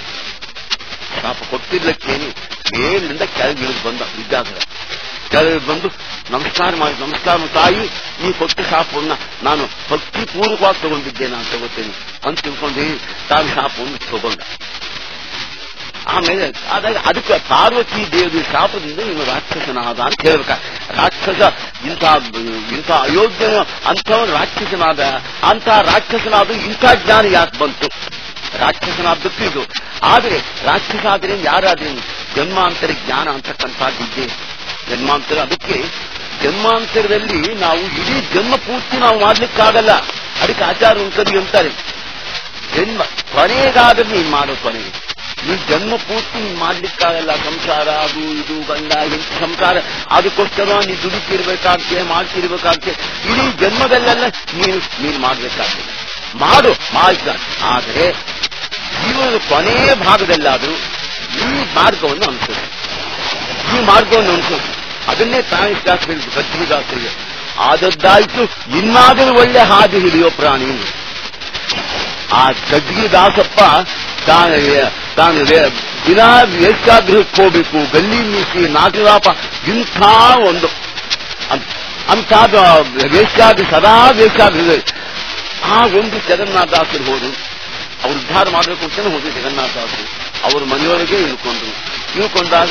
ಶಾಪ ಕೊಟ್ಟಿರ್ಲಿಕ್ಕೇನು ಮೇಲಿಂದ ಕೆಳಗಿಳಿದು ಬಂದ ವಿದ್ಯಾಧರ ಕೆಳಗೆ ಬಂದು ನಮಸ್ಕಾರ ಮಾಡಿ ನಮಸ್ಕಾರ ಮಾಡಿ, ತಾಯಿ ಈ ಕೊಟ್ಟ ಶಾಪವನ್ನ ನಾನು ಭಕ್ತಿಪೂರ್ವಕವಾಗಿ ತಗೊಂಡಿದ್ದೇನೆ ನಾನು ತಗೋತೇನೆ ಅಂತ ತಿಳ್ಕೊಂಡು ತಾನು ಶಾಪವನ್ನು ತಗೊಂಡ ಆಮೇಲೆ ಆದಾಗ ಅದಕ್ಕೆ ಪಾರ್ವತಿ ದೇವಿ ಶಾಪದಿಂದ ಇವನು ರಾಕ್ಷಸನಾದ ಅಂತ ಹೇಳ್ಬೇಕ ರಾಕ್ಷಸ ಇಂಥ ಇಂಥ ಅಯೋಗ್ಯ ಅಂಥವನು ರಾಕ್ಷಸನಾದ ಅಂತ ರಾಕ್ಷಸನಾದ ಇಂಥ ಜ್ಞಾನ ಯಾಕೆ ಬಂತು ರಾಕ್ಷಸನಾದದ್ದು ಇದು ಆದರೆ ರಾಕ್ಷಸ ಆದರೆ ಯಾರಾದ್ರೇನು ಜನ್ಮಾಂತರ ಜ್ಞಾನ ಅಂತಕ್ಕಂಥದ್ದಿದೆ ಜನ್ಮಾಂತರ ಅದಕ್ಕೆ ಜನ್ಮಾಂತರದಲ್ಲಿ ನಾವು ಇಡೀ ಜನ್ಮ ಪೂರ್ತಿ ನಾವು ಮಾಡ್ಲಿಕ್ಕಾಗಲ್ಲ ಅದಕ್ಕೆ ಆಚಾರ ಉಂಟದಿ ಅಂತಾರೆ ಜನ್ಮ ಕೊನೆಗಾದ್ರೆ ನೀನ್ ಮಾಡೋ ಕೊನೆಗೆ ಈ ಜನ್ಮ ಪೂರ್ತಿ ನೀನ್ ಮಾಡ್ಲಿಕ್ಕಾಗಲ್ಲ ಸಂಸಾರ ಅದು ಇದು ಗಂಡ ಹೆಂಡತಿ ಸಂಸಾರ ಅದಕ್ಕೋಸ್ಕರ ನೀನು ದುಡಿತಿರ್ಬೇಕಾಗ್ತದೆ ಮಾಡ್ತಿರ್ಬೇಕಾಗ್ತದೆ ಇಡೀ ಜನ್ಮದಲ್ಲೆಲ್ಲ ನೀನು ನೀನು ಮಾಡ್ಬೇಕಾಗ್ತದೆ ಮಾಡು ಮಾಡ್ತ ಆದರೆ ಜೀವನದ ಕೊನೆಯ ಭಾಗದಲ್ಲಾದ್ರೂ ಈ ಮಾರ್ಗವನ್ನು ಅನುಸರಿಸಿ ಈ ಮಾರ್ಗವನ್ನು ಅನುಸರಿಸಿ ಅದನ್ನೇ ತಾಯಿದಾಸ ಹೇಳಿದ್ರು ಕದ್ರಿದಾಸರಿಗೆ ಆದದ್ದಾಯ್ತು ಇನ್ನಾದರೂ ಒಳ್ಳೆ ಹಾದಿ ಹಿಡಿಯೋ ಪ್ರಾಣಿ ಆ ಕಡ್ಗಿ ದಾಸಪ್ಪ ತಾನು ತಾನು ವೇ- ದಿನಾ ವೇಷಾಗೃಹಕ್ಕೆ ಹೋಗ್ಬೇಕು ಗಲ್ಲಿ ಮೀಸಿ ನಾಟಲಾಪ ಇಂಥ ಒಂದು ಅಂ- ಅಂಥದ್ದು ವೇಷಾಗ್ರ ಸದಾ ವೇಷಾಗೃಹ ಆ ಒಂದು ಜಗನ್ನಾಥದಾಸರು ಹೋದ್ರು ಅವ್ರು ಉದ್ಧಾರ ಮಾಡಬೇಕು ಅಂತಾನೆ ಹೋದ್ರು ಜಗನ್ನಾಥದಾಸರು ಅವ್ರ ಮನೆಯೊಳಗೆ ಇಳ್ಕೊಂಡ್ರು ಇಳ್ಕೊಂಡಾಗ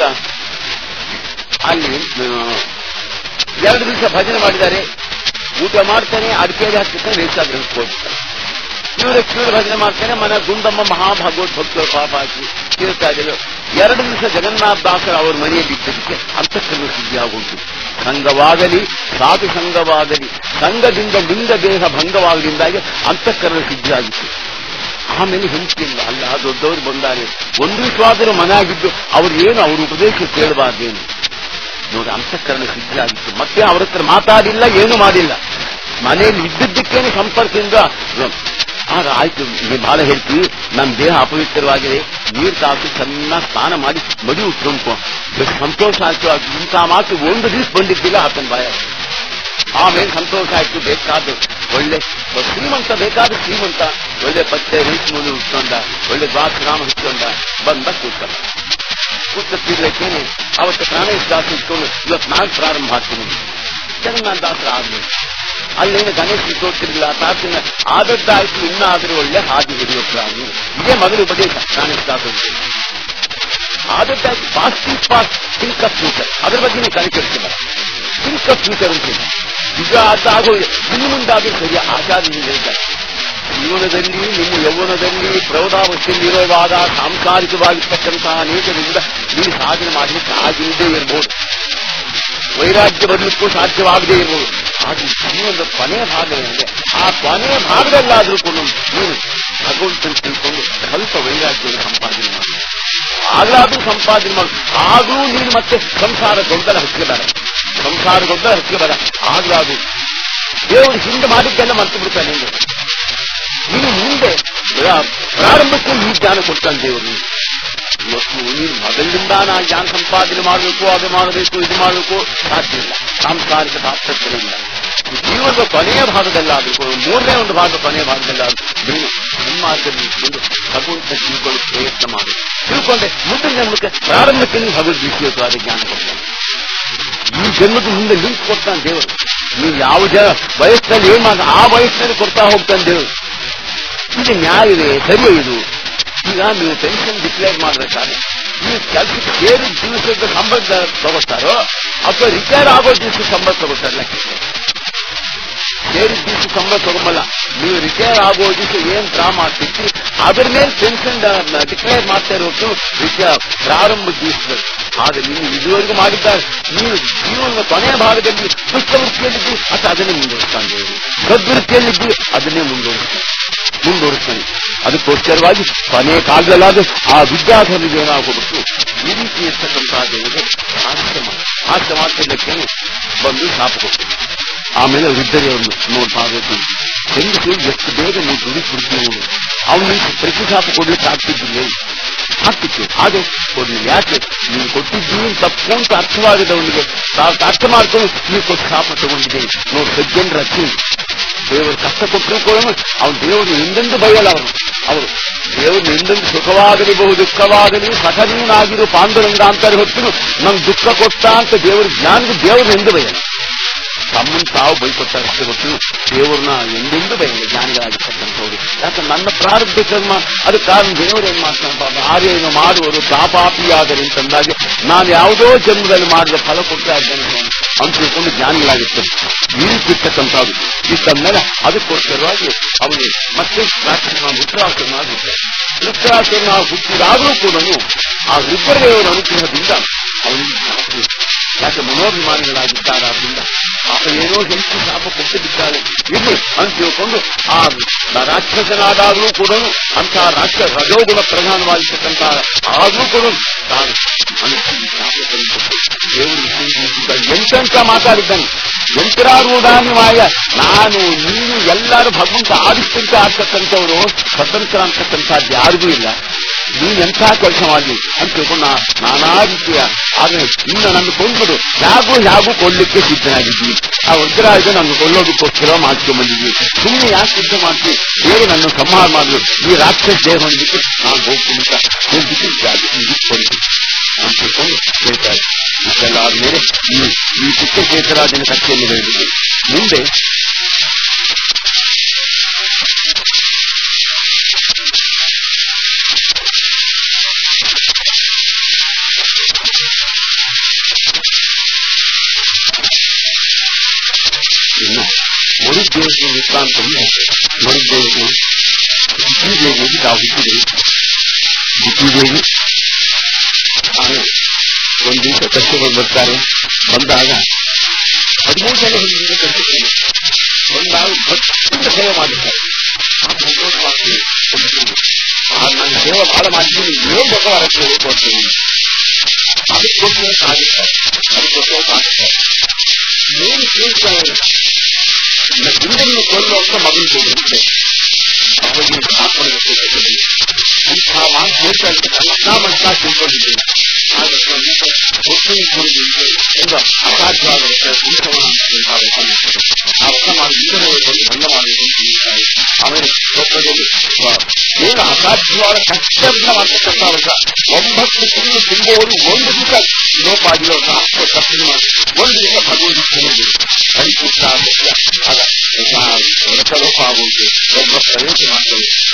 ಅಲ್ಲಿ ಆ, ಎರಡು ದಿವಸ ಭಜನೆ ಮಾಡಿದ್ದಾರೆ ಊಟ ಮಾಡ್ತಾನೆ ಅಡಿಕೆಗೆ ಹಾಕ್ತಾನೆ ವೇಷಾಗ್ರಹಕ್ಕೆ ಹೋಗ್ತಾರೆ ಇವರು ಕಿವಿರ ಭಜನೆ ಮಾಡ್ತಾನೆ ಮನೆ ಗುಂಡಮ್ಮ ಮಹಾಭಾಗವತ್ ಭಕ್ತರು ಪಾಪ ಹಾಕಿ ಕೇಳ್ತಾ ಇದ್ರು ಎರಡು ದಿವಸ ಜಗನ್ನಾಥ ದಾಸರ ಅವ್ರ ಮನೆಯಲ್ಲಿ ಇದ್ದದಕ್ಕೆ ಅಂತಃಕರಣ ಸಿದ್ಧಿ ಆಗುಂಟು ಸಂಘವಾಗಲಿ ಸಾಧು ಸಂಘವಾಗಲಿ ಸಂಘದಿಂದ ಲಿಂಗ ದೇಹ ಭಂಗವಾಗದಿಂದಾಗಿ ಅಂತಃಕರಣ ಸಿದ್ಧಿ ಆಗಿತ್ತು ಆಮೇಲೆ ಹಿಂಸಿಲ್ಲ ಅಲ್ಲ ದೊಡ್ಡವರು ಬಂದಾರೆ ಒಂದು ವಿಶ್ವಾಸರು ಮನೆ ಆಗಿದ್ದು ಅವ್ರು ಏನು ಅವ್ರ ಉಪದೇಶ ಕೇಳಬಾರ್ದೇನು ನೋಡಿ ಅಂತಃಕರಣ ಸಿದ್ಧಿ ಆಗಿತ್ತು ಮತ್ತೆ ಅವ್ರ ಹತ್ರ ಮಾತಾಡಿಲ್ಲ ಏನು ಮಾಡಿಲ್ಲ ಮನೆಯಲ್ಲಿ ಇದ್ದಿದ್ದಕ್ಕೇನೆ ಸಂಪರ್ಕದಿಂದ ಆಗ ಆಯ್ತು ನೀವು ಬಹಳ ಹೇಳ್ತೀವಿ ನಮ್ಮ ದೇಹ ಅಪವಿತ್ರವಾಗಿದೆ ನೀರು ತಾಕು ಚೆನ್ನಾಗಿ ಸ್ನಾನ ಮಾಡಿ ಮಡಿ ಉಟ್ಕೊಂಡ್ಕೊ ಎಷ್ಟು ಸಂತೋಷ ಆಯ್ತು ಅದು ಇಂಥ ಮಾತು ಒಂದು ದಿವಸ ಬಂದಿದ್ದಿಲ್ಲ ಆತನ ಬಾಯ ಆಮೇಲೆ ಸಂತೋಷ ಆಯ್ತು ಬೇಕಾದ ಒಳ್ಳೆ ಶ್ರೀಮಂತ ಬೇಕಾದ ಶ್ರೀಮಂತ ಒಳ್ಳೆ ಪತ್ತೆ ರೀತಿ ಮುಂದೆ ಉಟ್ಕೊಂಡ ಒಳ್ಳೆ ದ್ವಾಸನಾಮ ಹುಟ್ಕೊಂಡ ಬಂದ ಕೂತ್ಕೊಂಡ ಕೂತ್ಕೊತಿರ್ಲಿಕ್ಕೇನೆ ಅವತ್ತು ಪ್ರಾಣೇಶ ದಾಸ ಇಟ್ಕೊಂಡು ಇವತ್ತು ನಾನು ಪ್ರಾರಂಭ ಆಗ್ತೀನಿ ಜಗನ್ನಾಥ ದಾಸರ ಆದ್ಮೇಲೆ ಅಲ್ಲೇನು ಗಣೇಶ ತೋರ್ತಿರ್ಲಿಲ್ಲ ತಾಸಿನ ಆದದ್ದಾಯ್ತು ಇನ್ನಾದರೂ ಒಳ್ಳೆ ಹಾದಿ ಹಿಡಿಯೋ ಪ್ರಾಣಿ ಇದೇ ಮೊದಲು ಉಪದೇಶ ಪ್ರಾಣೇಶ ದಾಸರಿಗೆ ಆದದ್ದಾಯ್ತು past is past think of future ಅದ್ರ ಬಗ್ಗೆ ಕಲಿತಿರ್ತೀರ ಥಿಂಕ್ ಆಫ್ ಫ್ಯೂಚರ್ ಅಂತ ಈಗ ಅರ್ಥ ಆಗೋ ಇನ್ನು ಮುಂದಾದ್ರೂ ಸರಿ ಆಚಾರ್ಯ ಹೇಳ್ತಾರೆ ಜೀವನದಲ್ಲಿ ನಿಮ್ಮ ಯೌವನದಲ್ಲಿ ಪ್ರೌಢಾವಸ್ಥೆಯಲ್ಲಿರುವಾಗ ಸಾಂಸಾರಿಕವಾಗಿರ್ತಕ್ಕಂತಹ ಅನೇಕರಿಂದ ನೀವು ಸಾಧನೆ ಮಾಡಲಿಕ್ಕೆ ಆಗಿಲ್ಲದೆ ಇರಬಹುದು ವೈರಾಗ್ಯ ಬರಲಿಕ್ಕೂ ಸಾಧ್ಯವಾಗದೇ ಇರಬಹುದು ಆದ್ರೆ ಜೀವನದ ಕೊನೆಯ ಭಾಗದಲ್ಲಿ ಆ ಕೊನೆಯ ಭಾಗದಲ್ಲಾದ್ರೂ ಕೂಡ ನೀನು ಭಗವಂತನ ತಿಳ್ಕೊಂಡು ಸ್ವಲ್ಪ ವೈರಾಗ್ಯವನ್ನು ಸಂಪಾದನೆ ಮಾಡಿ ಆಗ್ಲಾದ್ರೂ ಸಂಪಾದನೆ ಮಾಡು ಆದ್ರೂ ನೀನು ಮತ್ತೆ ಸಂಸಾರ ಗೊಂದಲ ಹಚ್ಚಿಬೇಡ ಸಂಸಾರ ಗೊಂದಲ ಹಚ್ಚಿಬೇಡ ಆಗ್ಲಾದ್ರೂ ದೇವರು ಹಿಂದೆ ಮಾಡಿದ್ದೆಲ್ಲ ಮರ್ತು ಬಿಡ್ತಾನೆ ನಿಂಗೆ ನೀನು ಮುಂದೆ ಪ್ರಾ- ಪ್ರಾರಂಭಕ್ಕೆ ಈ ಜ್ಞಾನ ಕೊಡ್ತಾನೆ ದೇವರು ಇವತ್ತು ನೀನು ಮೊದಲಿನಿಂದ ನಾ ಜ್ಞಾನ ಸಂಪಾದನೆ ಮಾಡಬೇಕು ಅದು ಮಾಡಬೇಕು ಇದು ಮಾಡಬೇಕು ಸಾಧ್ಯ ಇಲ್ಲ ಸಾಂಸಾರಿಕ ತಾತ್ಪರ್ಯವಿಲ್ಲ ಜೀವನದ ಕೊನೆಯ ಭಾಗದಲ್ಲಾದ್ರೂ ಕೂಡ ಮೂರನೇ ಒಂದು ಭಾಗ ಕೊನೆಯ ಭಾಗದಲ್ಲಾದ್ರೂ ನೀನು ಸನ್ಮಾರ್ಗದಲ್ಲಿ ಇಟ್ಕೊಂಡು ಭಗವಂತ ತಿಳ್ಕೊಳ್ಳೋ ಪ್ರಯತ್ನ ಮಾಡು ತಿಳ್ಕೊಂಡೆ ಮುಂದಿನ ಜನ್ಮಕ್ಕೆ ಪ್ರಾರಂಭಕ್ಕೆ ನೀವು ಭಗವದ್ಗೀತೆಯಾದ ಜ್ಞಾನ ಕೊಡ್ತಾನೆ ಈ ಜನ್ಮದ ಮುಂದೆ ಲಿಂಕ್ ಕೊಡ್ತಾನೆ ದೇವರು ನೀವು ಯಾವ ಜ ವಯಸ್ಸಲ್ಲಿ ಏನ್ ಮಾಡ ಆ ವಯಸ್ಸಿನಲ್ಲಿ ಕೊಡ್ತಾ ಹೋಗ್ತಾನೆ ದೇವರು ಇದು ನ್ಯಾಯವೇ ಸರಿಯೇ ಇದು ಈಗ ನೀವು ಪೆನ್ಷನ್ ಡಿಕ್ಲೇರ್ ಮಾಡ್ಬೇಕಾದ್ರೆ ನೀವು ಕೆಲಸಕ್ಕೆ ಸೇರಿದ ದಿವಸದ ಸಂಬಳ ತಗೋತಾರೋ ಅಥವಾ ರಿಟೈರ್ ಆಗೋ ದಿವಸ ಸಂಬಳ ತಗೋತಾರಲ್ಲ ಸೇರಿದ ದಿವಸ ಸಂಬಳ ತಗೊಂಬಲ್ಲ ನೀವು ರಿಟೈರ್ ಆಗೋ ದಿವಸ ಏನ್ ಡ್ರಾ ಮಾಡ್ತಿರ್ತೀರಿ ಅದ್ರ ಮೇಲೆ ಪೆನ್ಷನ್ ಡಿಕ್ಲೇರ್ ಮಾಡ್ತಾ ಇರೋದು ವಿಷಯ ಪ್ರಾರಂಭ ದಿವಸದಲ್ಲಿ ಆದ್ರೆ ನೀವು ಇದುವರೆಗೂ ಮಾಡಿದ್ದಾರೆ ನೀವು ಜೀವನದ ಕೊನೆಯ ಭಾಗದಲ್ಲಿ ದುಷ್ಟವೃತ್ತಿಯಲ್ಲಿದ್ದು ಅಥವಾ ಅದನ್ನೇ ಮುಂದುವರಿಸ್ತಾನೆ ಸದ್ವೃತ್ತಿಯಲ್ಲಿದ್ದು ಅದನ್ನೇ ಮುಂದುವರಿಸ್ತಾನೆ ಮುಂದುವರಿಸ್ತಾನೆ ಅದಕ್ಕೋಸ್ಕರವಾಗಿ ಕೊನೆಯ ಕಾಲದಲ್ಲಾದ ಆ ವಿದ್ಯಾಧನಿಗೆ ಏನಾಗೋಗ್ಬಿಟ್ಟು ಈ ರೀತಿ ಇರ್ತಕ್ಕಂತಹ ದೇವರಿಗೆ ಹಾಸ್ಯ ಮಾಡಿ ಹಾಸ್ಯ ಮಾಡ್ತಿದ್ದಕ್ಕೇನೆ ಬಂದು ಶಾಪ ಕೊಟ್ಟು ಆಮೇಲೆ ವೃದ್ಧರೆಯವರು ನೋಡ್ಬಾರದು ಹೆಂಗಸು ಎಷ್ಟು ಬೇಗ ನೀವು ದುಡಿಸ್ಬಿಡ್ತೀವಿ ಅವನಿಗೆ ಪ್ರತಿಶಾಪ ಕೊಡ್ಲಿಕ್ಕೆ ಆಗ್ತಿದ್ದಿಲ್ಲ ಆಗ್ತಿತ್ತು ಹಾಗೆ ಕೊಡ್ಲಿಲ್ಲ ಯಾಕೆ ನೀವು ಕೊಟ್ಟಿದ್ದೀನಿ ತಪ್ಪು ಅಂತ ಅರ್ಥವಾಗದವನಿಗೆ ತಾವು ಅರ್ಥ ಮಾಡ್ಕೊಂಡು ನೀವು ಕೊಟ್ಟು ಶಾಪ ತಗೊಂಡಿದ್ದೇನೆ ನೋಡಿ ಸಜ್ಜನರ ಅಚ್ಚಿ ದೇವರು ಕಷ್ಟ ಕೊಟ್ಟರು ಕೂಡ ಅವನು ದೇವರು ಎಂದೆಂದು ಬಯಲ್ಲ ಅವರು ಅವರು ದೇವರು ಎಂದೆಂದು ಸುಖವಾಗಲಿ ಬಹು ದುಃಖವಾಗಲಿ ಸಖನೀನಾಗಿರು ಪಾಂಡುರಂಗ ಅಂತಾರೆ ಹೊತ್ತು ನಮ್ಗೆ ದುಃಖ ಕೊಟ್ಟ ಅಂತ ದೇವರು ಜ್ಞಾನದ ದೇವರು ಎಂದು ಬಯಲ್ಲ ತಮ್ಮನ್ನು ತಾವು ಬೈಕೊಟ್ಟಾರೆ ಅಷ್ಟೇ ಗೊತ್ತು ದೇವ್ರನ್ನ ಎಂದೆಂದು ಬಯಲ್ಲ ಜ್ಞಾನಿಗಳಾಗಿರ್ತಕ್ಕಂಥವ್ರು ಯಾಕಂದ್ರೆ ನನ್ನ ಪ್ರಾರಬ್ಧ ಕರ್ಮ ಅದು ಕಾರಣ ದೇವರು ಏನ್ ಮಾಡ್ತಾನೆ ಪಾಪ ಆರ್ಯನು ಮಾಡುವರು ಪಾಪಾಪಿಯಾದರೆ ಅಂತಂದಾಗ ನಾನು ಯಾವುದೋ ಜನ್ಮದಲ್ಲಿ ಮಾಡಿದ ಫಲ ಕೊಡ್ತಾ ಇದ್ದೇನೆ ಅಂತ ತಿಳ್ಕೊಂಡು ಜ್ಞಾನಿಗಳಾಗಿರ್ತಾರೆ ಈ ರೀತಿ ಇರ್ತಕ್ಕಂಥದ್ದು ಇಷ್ಟಂದ್ಮೇಲೆ ಅದಕ್ಕೋಸ್ಕರವಾಗಿ ಅವನು ಮತ್ತೆ ರಾಕ್ಷಸ ರುದ್ರಾಸುರನ ಹುಟ್ಟ ರುದ್ರಾಸುರನ ಹುಟ್ಟಿದಾಗಲೂ ಕೂಡ ಆ ರುದ್ರದೇವರ ಅನುಗ್ರಹದಿಂದ ಅವನಿಗೆ ಜ್ಞಾಪಕ ಇತ್ತು. ಯಾಕೆ ಮನೋಭಿಮಾನಿಗಳಾಗಿದ್ದಾರಾದ್ರಿಂದ ಆತ ಏನೋ ಹೆಂಡತಿ ಶಾಪ ಕೊಟ್ಟಿದ್ದಾಳೆ ಇರ್ಲಿ ಅಂತ ತಿಳ್ಕೊಂಡು ಆ ರಾಕ್ಷಸನಾದಾಗಲೂ ಕೂಡ ಅಂತಹ ರಾಕ್ಷ ರಜೋಗುಣ ಪ್ರಧಾನವಾಗಿರ್ತಕ್ಕಂತಹ ಆದ್ರೂ ಕೂಡ ತಾನು ಮನಸ್ಸಿಗೆ ಶಾಪ ತಂದುಕೊಟ್ಟು ದೇವರು ಎಂತೆಂತ ಮಾತಾಡಿದ್ದಾನೆ ಯಂತ್ರಾರೂಢಾನ್ವಾಯ ನಾನು ನೀನು ಎಲ್ಲರೂ ಭಗವಂತ ಆದಿತ್ಯಂತ ಆಗ್ತಕ್ಕಂಥವ್ರು ಸ್ವತಂತ್ರ ಅಂತಕ್ಕಂಥದ್ದು ಯಾರಿಗೂ ಇಲ್ಲ ನೀನ್ ಎಂಥ ಕೆಲಸ ಮಾಡಲಿ ಅಂತ ತಿಳ್ಕೊಂಡು ನಾ- ನಾನಾ ರೀತಿಯ ಆದ್ರೆ ಇನ್ನು ನನ್ನ ಕೊಂಡ್ಬಿಡು ಯಾಗೂ ಯಾಗೂ ಕೊಡ್ಲಿಕ್ಕೆ ಸಿದ್ಧನಾಗಿದ್ವಿ ಆ ವಜ್ರಾಯುಧ ನನ್ನ ಕೊಲ್ಲೋದಕ್ಕೋಸ್ಕರ ಮಾಡ್ಕೊಂಡ್ ಬಂದಿದ್ವಿ ಸುಮ್ಮನೆ ಯಾಕೆ ಸಿದ್ಧ ಮಾಡ್ತೀವಿ ಬೇರೆ ನನ್ನ ಸಂಹಾರ ಮಾಡಿದ್ರು ಈ ರಾಕ್ಷಸ ದೇಹ ಹೊಂದಿಕ್ಕೆ ನಾನು ಹೋಗ್ತೀನಿ ಅಂತ ಹೇಳ್ಬಿಟ್ಟು ಇಟ್ಕೊಂಡು ಅಂತ ತಿಳ್ಕೊಂಡು ಹೇಳ್ತಾರೆ ಇಷ್ಟೆಲ್ಲ ಆದ್ಮೇಲೆ ಈ ಈ ಚಿಕ್ಕ ಚೇತರಾಜನ ಕಥೆಯನ್ನು ಹೇಳಿದ್ರು ಮುಂದೆ ಇನ್ನು ಮರುದ್ದೇಶಿ ವೃತ್ತಾಂತವನ್ನು ಮರುದ್ದೇಶಿ ದಿಕ್ಕಿದೇವಿಗೆ ತಾವು ಹುಟ್ಟಿದರು ದಿಕ್ಕಿದೇವಿ ಆಮೇಲೆ ಒಂದು ದಿವಸ ಕಷ್ಟಗಳು ಬರ್ತಾರೆ ಬಂದಾಗ ಹದಿಮೂರು ಜನ ಹಿಂದಿನ ಕಟ್ಟಿದ್ದಾರೆ ಬಂದಾಗ ಭಕ್ತಿಯಿಂದ ಸೇವೆ ಮಾಡಿದ್ದಾರೆ ಆ ಸಂತೋಷವಾಗಿ ಆ ನನ್ನ ಸೇವೆ ಬಹಳ ಮಾಡಿದ್ದೀನಿ ಏಳು ಭಗವಾನ ಸೇವೆ ಕೊಡ್ತೀನಿ ಅದಕ್ಕೋಸ್ಕರ ಸಾಧಿಸ್ತಾರೆ ಅದಕ್ಕೋಸ್ಕರ ಸಾಧಿಸ್ತಾರೆ ಏನು ಕೇಳ್ತಾರೆ ಹಿಂದನ್ನು ಕೊಲ್ಲುವಂತ ಮಗನ ಕೊಡುತ್ತೆ ಅವರಿಗೆ ಆತ್ಮನಿಗೆ ಇಂಥ ಮಾತು ಹೇಳ್ತಾ ಇರ್ತಾರೆ ನಾ ಮನಸ್ಸಾ ತಿಳ್ಕೊಂಡಿದ್ದೀನಿ ಆದ್ರೆ ಒಟ್ಟಿಗೆ ತುಂಬ ಅಸಾಧ್ಯವಾದ ಆ ವ್ರತ ಮಾಡಿ ಇಂದ್ರನಲ್ಲಿ ಭಂಗ ಮಾಡಬೇಕು ಆಮೇಲೆ ಲೋಕದಲ್ಲಿ ಏನು ಅಸಾಧ್ಯವಾದ ಕಷ್ಟದಿಂದ ಮಾಡ್ತಕ್ಕಂಥ ವ್ರತ ಒಂಬತ್ತು ತಿಂಗಳು ತುಂಬುವವರು ಒಂದು ದಿವಸ ಲೋಪಾದಿರೋ ಆತ್ಮ ತಪ್ಪು ಮಾಡಿ ಒಂದು ದಿವಸ ಭಗವದ್ಗೀತೆ ಪರಿಪುಷ್ಟ ಆಗ ವ್ರತ ಲೋಪ ಆಗುವುದು ಒಬ್ಬ ಪ್ರವೇಶ ಮಾಡ್ತಾರೆ